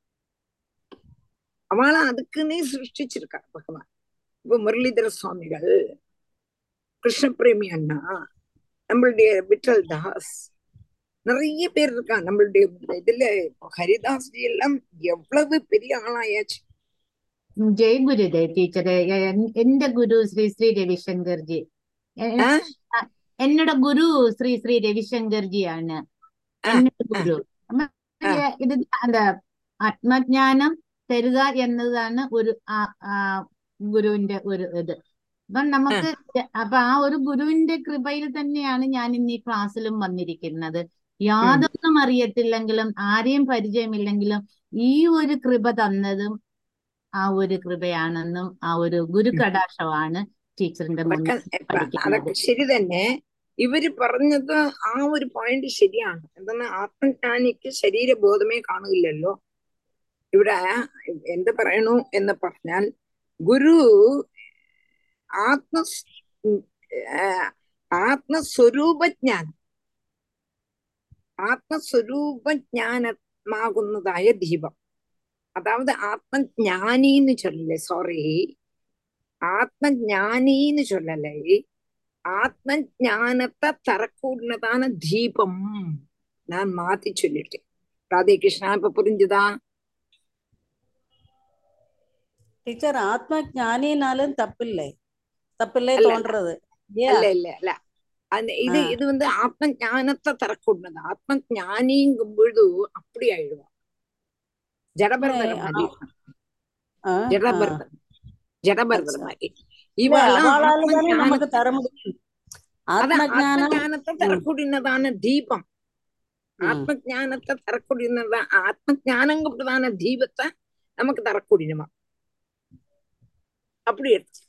அவளை அதுக்குன்னே சிருஷ்டிச்சிருக்கா பகவான் இப்ப முரளிதர சுவாமிகள் கிருஷ்ண பிரேமி அண்ணா நம்மளுடைய விட்டல் தாஸ் நிறைய பேர் இருக்கா நம்மளுடைய இதுல ஹரிதாஸ் ஜி எல்லாம் எவ்வளவு பெரிய ஆளாயாச்சு ജയ് ഗുരുദേവ് ടീച്ചറെ എ- എന്റെ ഗുരു ശ്രീ ശ്രീ രവിശങ്കർജി എ- ஆஹ் അ- എന്നോட ഗുരു ശ്രീ ശ്രീ രവിശങ്കർജിയാണ് ஆஹ் എന്നോட ஆஹ் ഗുരു അമ്മ ஆஹ் ഇത് എന്താ ആത്മജ്ഞാനം തരുക എന്നതാണ് ഒരു ആ ആ ഗുരുവിന്റെ ഒരു ഇത് അപ്പൊ നമുക്ക് അപ്പൊ ആ ഒരു ഗുരുവിന്റെ കൃപയിൽ തന്നെയാണ് ഞാൻ ഇന്ന് ഈ ക്ലാസ്സിലും വന്നിരിക്കുന്നത് യാതൊന്നും അറിയത്തില്ലെങ്കിലും ആരെയും പരിചയമില്ലെങ്കിലും ഈ ഒരു കൃപ തന്നതും ആ ഒരു കൃപയാണെന്നും ആ ഒരു ഗുരു കടാക്ഷമാണ് ടീച്ചറിന്റെ അതൊക്കെ മുന്നിൽ ഇപ്പ പഠിക്കുന്നത് അതൊക്കെ ശരി തന്നെ ഇവര് പറഞ്ഞത് ആ ഒരു പോയിന്റ് ശരിയാണ് എന്താണ് ആത്മജ്ഞാനിക്ക് ശരീരബോധമേ കാണില്ലല്ലോ ഇവിടെ എന്ത് പറയണു എന്ന് പറഞ്ഞാൽ ഗുരു ആത്മ ആത്മസ്വരൂപജ്ഞാനം ആത്മസ്വരൂപജ്ഞാനമാകുന്നതായ ദീപം അതായത് ആത്മജ്ഞാനിന്ന് ചൊല്ലല്ലേ സോറി ആത്മജ്ഞാനിന്ന് ചൊല്ലല്ലേ ஆத்மஞானத்தை தரக்கூடியதான தீபம் நான் மாத்தி சொல்லிட்டேன் ராதே கிருஷ்ணா இப்ப புரிஞ்சுதா டீச்சர் ஆத்ம ஞானினாலும் தப்பில்லை தப்பில்லை அல்ல தோன்றது இல்லையா அல்ல இல்ல இல்ல அந்த இது ஆ. இது வந்து ஆத்ம ஞானத்தை தரக்கூடியது ஆத்ம ஞானிங்கும் பொழுது அப்படி ஆயிடுவான் ஜடபரதர் ஆ, மாதிரி ஆ, ஆ. ஜடபரதர் ஜடபரதர் அச்சா. மாதிரி இல்ல இவெல்லாம் அவளால ஆத்ம தானே ஞான நமக்கு தர முடியும் அதான் ஆத்ம ஆத்ம ஞானம் ஞானத்தை ம், தரக்கூடியதான தீபம் ம். ஆத்ம ஞானத்தை தரக்கூடியதான் ஆத்ம ஞானங்கிறதான தீபத்தை நமக்கு தரக்கூடியமா அப்படி எடுத்து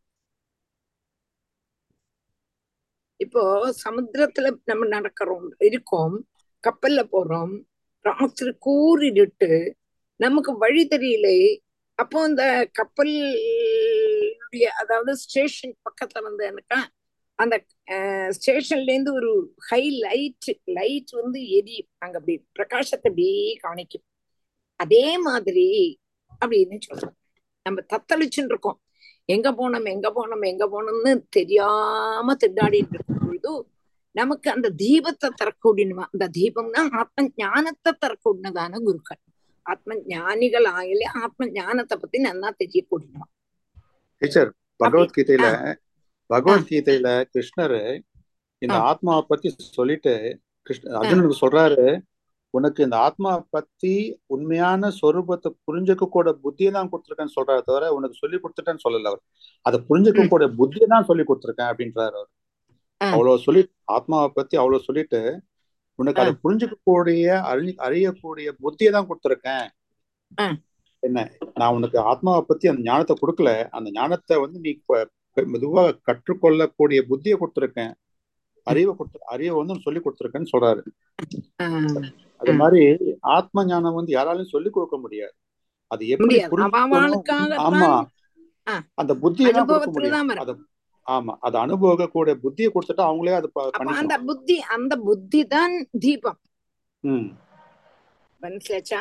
இப்போ சமுத்திரத்துல நம்ம நடக்கிறோம் இருக்கோம் கப்பல்ல போறோம் ராத்திரி கூறிட்டு நமக்கு வழி தெரியலே அப்போ இந்த கப்பலுடைய அதாவது ஸ்டேஷன் பக்கத்துல வந்து எனக்கா அந்த ஸ்டேஷன்ல இருந்து ஒரு ஹை லைட் லைட் வந்து எரியும் அங்க அப்படி பிரகாசத்தை அப்படியே காணிக்கும் அதே மாதிரி அப்படின்னு சொல்றோம் நம்ம தத்தளிச்சுட்டு இருக்கோம் எங்க போனோம் எங்க போனோம் எங்க போனோம்னு தெரியாம திண்டாடிட்டு இருக்கும் பொழுது நமக்கு அந்த தீபத்தை தரக்கூடியமா அந்த தீபம்னா ஆத்ம ஞானத்தை தரக்கூடியதான குருக்கள் ஆத்ம ஞானிகள் ஆகலே ஆத்ம ஞானத்தை பத்தி நல்லா தெரியக்கூடியமா டீச்சர் அப்படி பகவத்கீதையில ஆஹ் ஆஹ் பகவத்கீதையில கிருஷ்ணர் இந்த ஆஹ் ஆத்மாவை பத்தி சொல்லிட்டு கிருஷ்ண ஆஹ் அர்ஜுனனுக்கு சொல்றாரு உனக்கு இந்த ஆத்மா பத்தி உண்மையான சொரூபத்தை புரிஞ்சுக்க கூட புத்தியை தான் கொடுத்துருக்கேன்னு சொல்றாரு தவிர உனக்கு சொல்லி கொடுத்துட்டேன்னு சொல்லல அவர் அதை புரிஞ்சுக்க உம் கூட புத்தியை தான் சொல்லி கொடுத்துருக்கேன் அப்படின்றாரு அவர் ஆஹ் அவ்வளவு சொல்லி ஆத்மாவை பத்தி அவ்வளவு சொல்லிட்டு உனக்கு அதை ஆஹ் புரிஞ்சுக்க கூடிய அறி அறியக்கூடிய புத்தியை தான் கொடுத்துருக்கேன் ஆஹ் என்ன நான் உனக்கு ஆத்மாவை பத்தி அந்த ஞானத்தை கொடுக்கல அந்த ஞானத்தை வந்து நீ ப- ப- மெதுவா கற்றுக்கொள்ளக்கூடிய புத்தியை கொடுத்துருக்கேன் உம் அறிவை கொடுத்து அறிவை வந்து சொல்லி கொடுத்துருக்கேன்னு சொல்றாரு ஆஹ் அது ஆஹ் மாதிரி ஆத்ம ஞானம் வந்து யாராலையும் சொல்லி கொடுக்க முடியாது அது எப்படி முடியாது புரிஞ்சுக்கணும் ஆமா அவளுக்காகத்தான் ஆஹ் அந்த புத்தியை தான் கொடுக்க அனுபவத்துல முடியும் தான் வரும் அது ஆமா அது அனுபவக்கூடிய புத்தியை கொடுத்துட்டா அவங்களே அதை ப- அப்ப அந்த பண்ணிக்கணும் புத்தி அந்த புத்தி தான் தீபம் ம் மனசிலாச்சா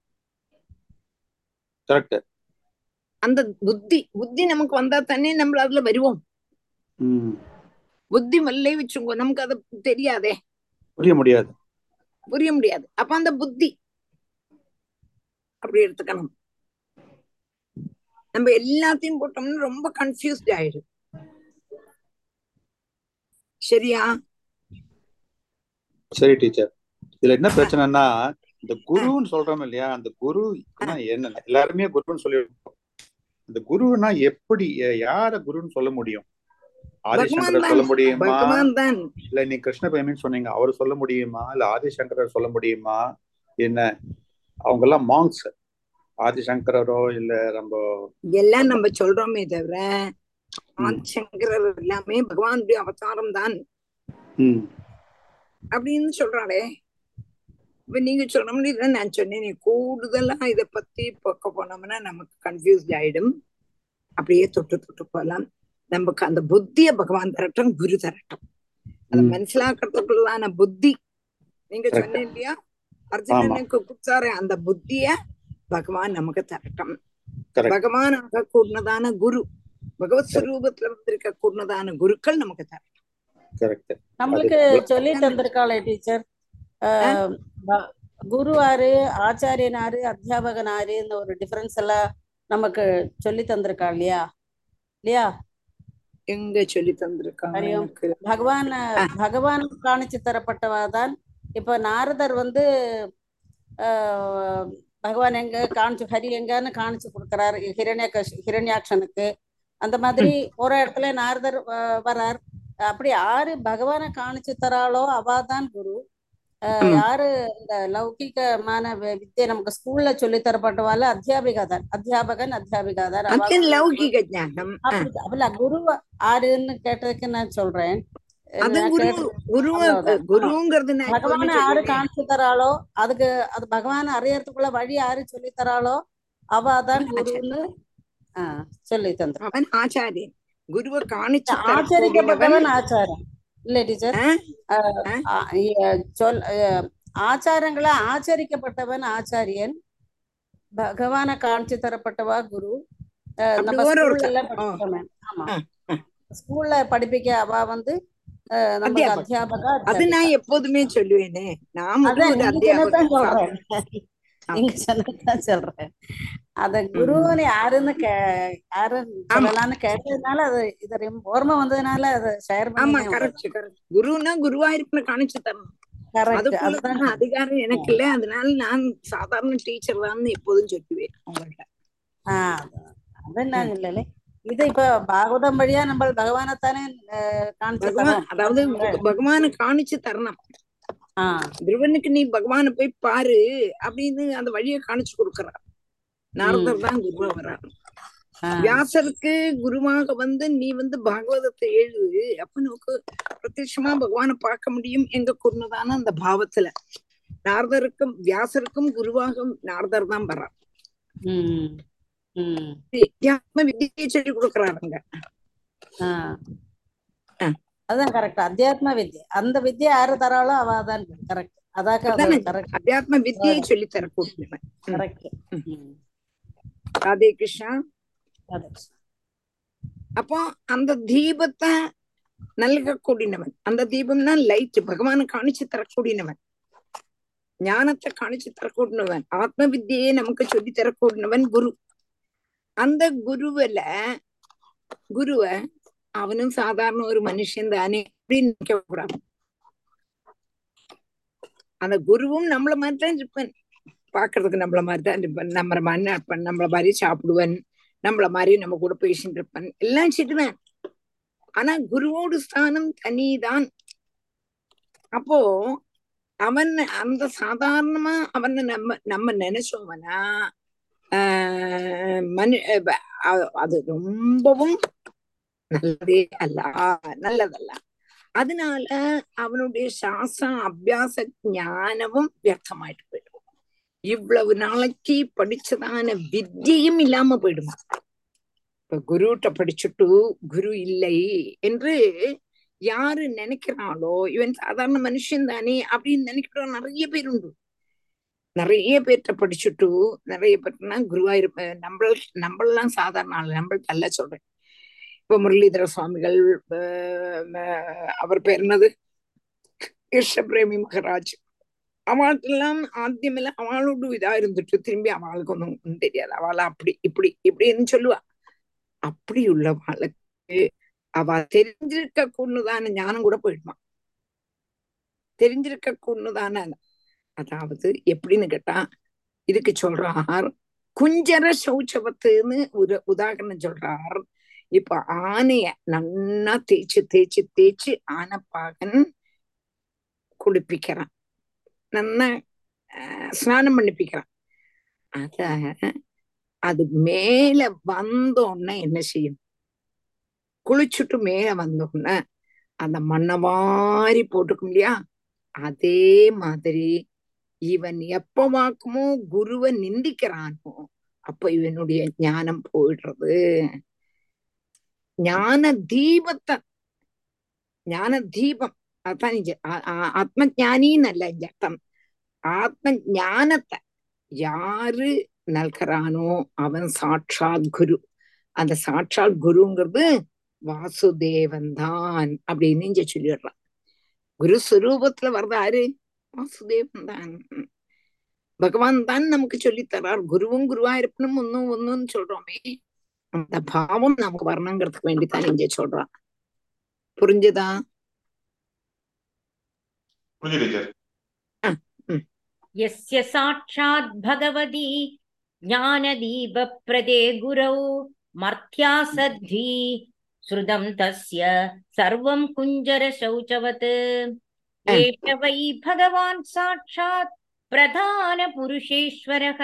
கரெக்ட் அந்த புத்தி புத்தி நமக்கு வந்தா தானே நம்ம அதுல வருவோம் ம் புத்தி மல்லே வச்சுக்கோ நமக்கு அது தெரியாதே புரிய முடியாது புரிய முடியாது அப்ப அந்த புத்தி அப்படி எடுத்துக்கணும் நம்ம எல்லாத்தையும் போட்டோம்னா ரொம்ப கன்ஃபியூஸ்ட் ஆயிடும் சரியா சரி டீச்சர் இதுல என்ன பிரச்சனைன்னா இந்த குருன்னு சொல்றோம் இல்லையா அந்த குரு என்ன எல்லாருமே குருன்னு சொல்லி இந்த குருன்னா எப்படி ய- யார குருன்னு சொல்ல முடியும் ஆதிசங்கரர் பகவான் சொல்ல தான் முடியுமா பகவான் தான் இல்ல நீ கிருஷ்ண பிரேமின்னு சொன்னீங்க அவர் சொல்ல முடியுமா இல்ல ஆதிசங்கரர் சொல்ல முடியுமா என்ன அவங்க எல்லாம் மாங்ஸ் ஆதிசங்கரரோ இல்ல நம்ம எல்லாம் நம்ம நம்ம சொல்றோமே தவிர ம் ஆதிசங்கரர் எல்லாமே பகவானுடைய அவதாரம் தான் ம் அப்படின்னு சொல்றாளே இப்ப நீங்க சொல்ற மாதிரி இதான் நான் சொன்னேன் நீ கூடுதலா இத பத்தி பார்க்க போனோம்னா நமக்கு கன்ஃபியூஸ்ட் ஆயிடும் அப்படியே தொட்டு தொட்டு போகலாம் நமக்கு அந்த புத்திய பகவான் தரட்டும் குரு தரட்டும் அதை ம் மனசிலாக்கிறதுக்குள்ளதான புத்தி நீங்க கரெக்ட் சொன்னேன் இல்லையா ஆமா அர்ஜுனனுக்கு கொடுத்தாரு அந்த புத்திய பகவான் நமக்கு தரட்டும் கரெக்ட் பகவான் ஆக கூடதான குரு பகவத் கரெக்ட் ஸ்வரூபத்துல இருந்திருக்க கூடதான குருக்கள் நமக்கு தரட்டும் கரெக்ட் அது நம்மளுக்கு சொல்லி தந்திருக்காளே டீச்சர் குரு ஆறு ஆச்சாரியன் ஆறு அத்தியாபகன் ஆறு இந்த ஒரு டிஃபரன்ஸ் எல்லாம் நமக்கு சொல்லி தந்திருக்கா இல்லையா இல்லையா எங்க சொல்லி தந்திருக்காங்க ஹரியோம் எனக்கு பகவான் ஆ, பகவான் காணிச்சு தரப்பட்டவாதான் இப்ப நாரதர் வந்து ஆஹ், பகவான் எங்க காணிச்சு ஹரி எங்கன்னு காணிச்சு கொடுக்கறாரு ஹிரண்ய ஹிரண்யாட்சனுக்கு அந்த மாதிரி ம், ஒரு இடத்துல நாரதர் வ- வரார் அப்படி யாரு பகவானை காணிச்சு தராளோ அவாதான் குரு ஆஹ், ம். யாரு இந்த லௌகிகமான வி- வித்தியை நமக்கு ஸ்கூல்ல சொல்லி தரப்பட்டவால அத்தியாபிகா தான் அத்தியாபகன் அத்தியாபிகா தான் அவ அது குரு லௌகிக ஞானம் ஆ, அப்படி அப்பல குரு ஆறுன்னு கேட்டதுக்கு நான் சொல்றேன் அது நான் குரு கேட்டது குரு அவ்வளவுதான் ஆமா குருங்கிறது நான் எப்பவுமே பகவானை யாரு சொல்லுவேன் காமிச்சு தராளோ அதுக்கு அது பகவானை அறியறதுக்குள்ள வழி யாரு சொல்லி தராளோ அவாதான் அவன் ஆச்சாரியன் குருன்னு ஆஹ் சொல்லி தந்திருக்கா அவன் ஆச்சாரியன் குருவை காணிச்சு தரக்கூடியவன் ஆச்சரிக்கப்பட்டவன் ஆச்சாரம் இல்ல டீச்சர் ஆ, ஆ, சொல் அஹ், ஆச்சாரங்களை ஆச்சரிக்கப்பட்டவன் ஆச்சாரியன் பகவானை காமிச்சு தரப்பட்டவா குரு அஹ், அப்படி நம்ம ஒரு ஸ்கூல்ல எல்லாம் ஆ, படிக்கிறோமே ஆமா ஆ, ஆ. ஸ்கூல்ல படிப்பிக்க அவ வந்து அஹ், நமக்கு அத்தியாபகம் அத்தியாபகா அது நான் அத்தியாபிகா எப்போதுமே சொல்லுவேனே நான் மட்டும் அதான் ஒரு நீங்க சொன்னதான் அத்தியாபகன் சொல்றேன் நீங்க சொன்னதுதான் சொல்றேன் அத குருன்னு யாருன்னு கே யாரு சொல்லலாம்னு கேட்டதுனால அது இது ரெம்- ஓர்மை வந்ததுனால அதை ஷேர் ஆமா பண்ணி கரெக்ட் கரெக்ட் குருன்னா குருவாயிருப்புன்னு காணிச்சு தரணும் கரெக்ட் அதுக்குள்ளதான அதுதான் அதிகாரம் எனக்கு இல்ல அதனால நான் சாதாரண டீச்சர் தான் எப்போதும் சொல்லுவேன் உங்கள்ட்ட ஆஹ் அதான் நான் இல்லலே இது இப்ப பாகவதம் வழியா நம்ம பகவானைத்தானே அஹ், காணிச்சு பகவான் தரோம் அதாவது அதான் பகவானை காணிச்சு தரணும் ஆஹ் துருவனுக்கு நீ பகவானை போய் பாரு அப்படின்னு அந்த வழியை காணிச்சு கொடுக்கறார் உம் நாரதர் தான் குருவா வர்றார் ஆஹ் வியாசருக்கு குருவாக வந்து நீ வந்து பாகவதத்தை எழுது அப்ப நமக்கு பிரத்யட்சமா பகவானை பார்க்க முடியும் எங்க கூர்னதான அந்த பாவத்துல நாரதருக்கும் வியாசருக்கும் குருவாக நாரதர் தான் வர்றார் உம் உம் அத்தியாத்ம வித்தியை சொல்லி கொடுக்கறாருங்க ஆஹ் அஹ் அதான் கரெக்ட் அத்தியாத்ம வித்யா அந்த வித்யா யாரு தராளோ அவ தான் கரெக்ட் அதாக்க அது அதானே கரெக்ட் அத்தியாத்ம வித்தியை சொல்லி தரக்கூடியவன் ம், கரெக்ட் ம். ராதே கிருஷ்ணா அതെ அப்போ அந்த தீபத்தை നൽകக்கூடிയവൻ அந்த தீபம்னா லைட் பகவானை காணிச்சு தரக்கூடியவன் ஞானத்தை காணிச்சு தரக்கூடியவன் ஆத்ம வித்தியை நமக்கு சொல்லி தரக்கூடியவன் குரு அந்த குருவில குருவ அவனும் சாதாரண ஒரு மனுஷன் தானே அப்படின்னு நினைக்க கூடாது அந்த குருவும் நம்மள மாதிரி தான் இருப்பேன் பாக்குறதுக்கு நம்மள மாதிரி தான் இருப்பேன் நம்மள மாதிரி இருப்பேன் நம்மள மாதிரி சாப்பிடுவன் நம்மள மாதிரி நம்ம கூட பேசிட்டு இருப்பேன் எல்லாம் சரிதான் ஆனா குருவோடு ஸ்தானம் தனிதான் அப்போ அவன் அந்த சாதாரணமா அவனை நம்ம நம்ம நினைச்சோம்னா ஆஹ் மனு அஹ் அது ரொம்பவும் நல்லதே அல்ல நல்லதல்ல அதனால அவனுடைய சாஸ்திரம் அபியாச ஞானமும் வியர்த்தமாயிட்டு போயிடும் இவ்வளவு நாளைக்கு படிச்சதான வித்தியும் இல்லாம போயிடுமா இப்ப குருட்ட படிச்சுட்டு குரு இல்லை என்று யாரு நினைக்கிறாளோ இவன் சாதாரண மனுஷன் தானே அப்படின்னு நினைக்கிற நிறைய பேர் உண்டு நிறைய பேர்கிட்ட படிச்சுட்டு நிறைய பேர்னா குருவா இருப்ப நம்ம நம்மளாம் சாதாரண ஆள் நம்மள்ட்ட அல்ல சொல்றேன் இப்ப முரளிதர சுவாமிகள் அவர் பேர் என்னது பிரேமி மகராஜ் அவளுக்கெல்லாம் ஆத்தியமெல்லாம் அவளோட இதா இருந்துட்டு திரும்பி அவளுக்கு ஒன்றும் தெரியாது அவளை அப்படி இப்படி இப்படின்னு சொல்லுவா அப்படி உள்ளவாளுக்கு அவ தெரிஞ்சிருக்க கூடதான ஞானம் கூட போயிடுமா தெரிஞ்சிருக்க கூடதான அதாவது எப்படின்னு கேட்டா இதுக்கு சொல்றார் குஞ்சர சௌச்சவத்துன்னு ஒரு உதாரணம் சொல்றார் இப்ப ஆனைய நன்னா தேய்ச்சு தேய்ச்சு தேய்ச்சு ஆனைப்பாகன் குளிப்பிக்கிறான் நல்லா ஸ்நானம் பண்ணிப்பிக்கிறான் அத அது மேல வந்தோடனே என்ன செய்யும் குளிச்சுட்டு மேல வந்தோடனே அந்த மண்ணை வாரி போட்டுக்கும் இல்லையா அதே மாதிரி இவன் எப்ப வாக்குமோ குருவை நிந்திக்கிறானோ அப்ப இவனுடைய ஞானம் போயிடுறது ஞான தீபத்தை ஞான தீபம் அதான் ஆத்மஜானின்னല്ല இந்த அர்த்தம் ஆத்ம ஞானத்தை யாரு நல்கிறானோ அவன் சாட்சாத் குரு அந்த சாட்சாத் குருங்கிறது வாசுதேவன் தான் அப்படின்னு இங்க சொல்லிடுறான் குரு ஸ்வரூபத்துல வர்றது ஆரு வாசுதேவன் தான் பகவான் தான் நமக்கு சொல்லி தரார் குருவும் குருவா இருப்பணும் ஒன்னும் ஒன்னும் சொல்றோமே அந்த பாவம் நமக்கு வரணுங்கிறதுக்கு வேண்டித்தான் இங்க சொல்றான் புரிஞ்சுதா यस्य साक्षात् भगवती ज्ञानदीपप्रदे गुरौ मर्त्यासद्धि श्रुतं तस्य सर्वं कुञ्जरशौचवत् एष वै भगवान् साक्षात् प्रधानपुरुषेश्वरः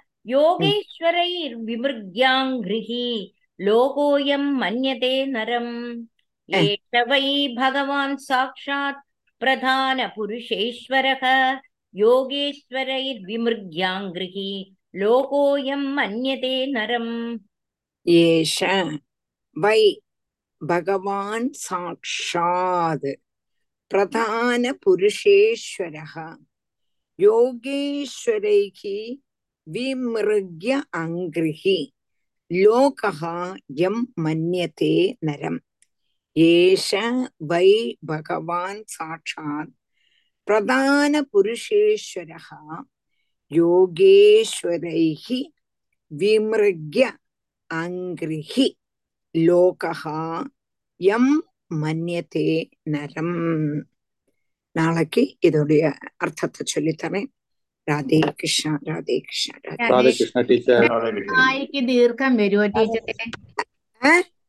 योगेश्वरैर्विमृग्याङ्घ्रिः लोकोऽयं मन्यते नरम् एष वै भगवान् साक्षात् प्रधानपुरुषेश्वरः योगेश्वरैर्विमृग्याङ्घ्रिः लोकोऽयं मन्यते नरम् एष वै भगवान् साक्षात् प्रधानपुरुषेश्वरः योगेश्वरैः विमृग्य अङ्घ्रिः लोकः यं मन्यते नरम् एष वै भगवान् साक्षात् प्रधानपुरुषेश्वरः யோகேஸ்வரைஹி விமிருக்ய அங்கிரிஹி லோகஹா எம் மன்யத்தே நரம் நாளைக்கு இதோடைய அர்த்தத்தை சொல்லித்தரேன் ராதே கிருஷ்ணா ராதே கிருஷ்ணா ராதே ராதே கிருஷ்ண டீச்சர் നായിക്ക് ദീർഘം വരുമോ ടീച്ചറെ ஆ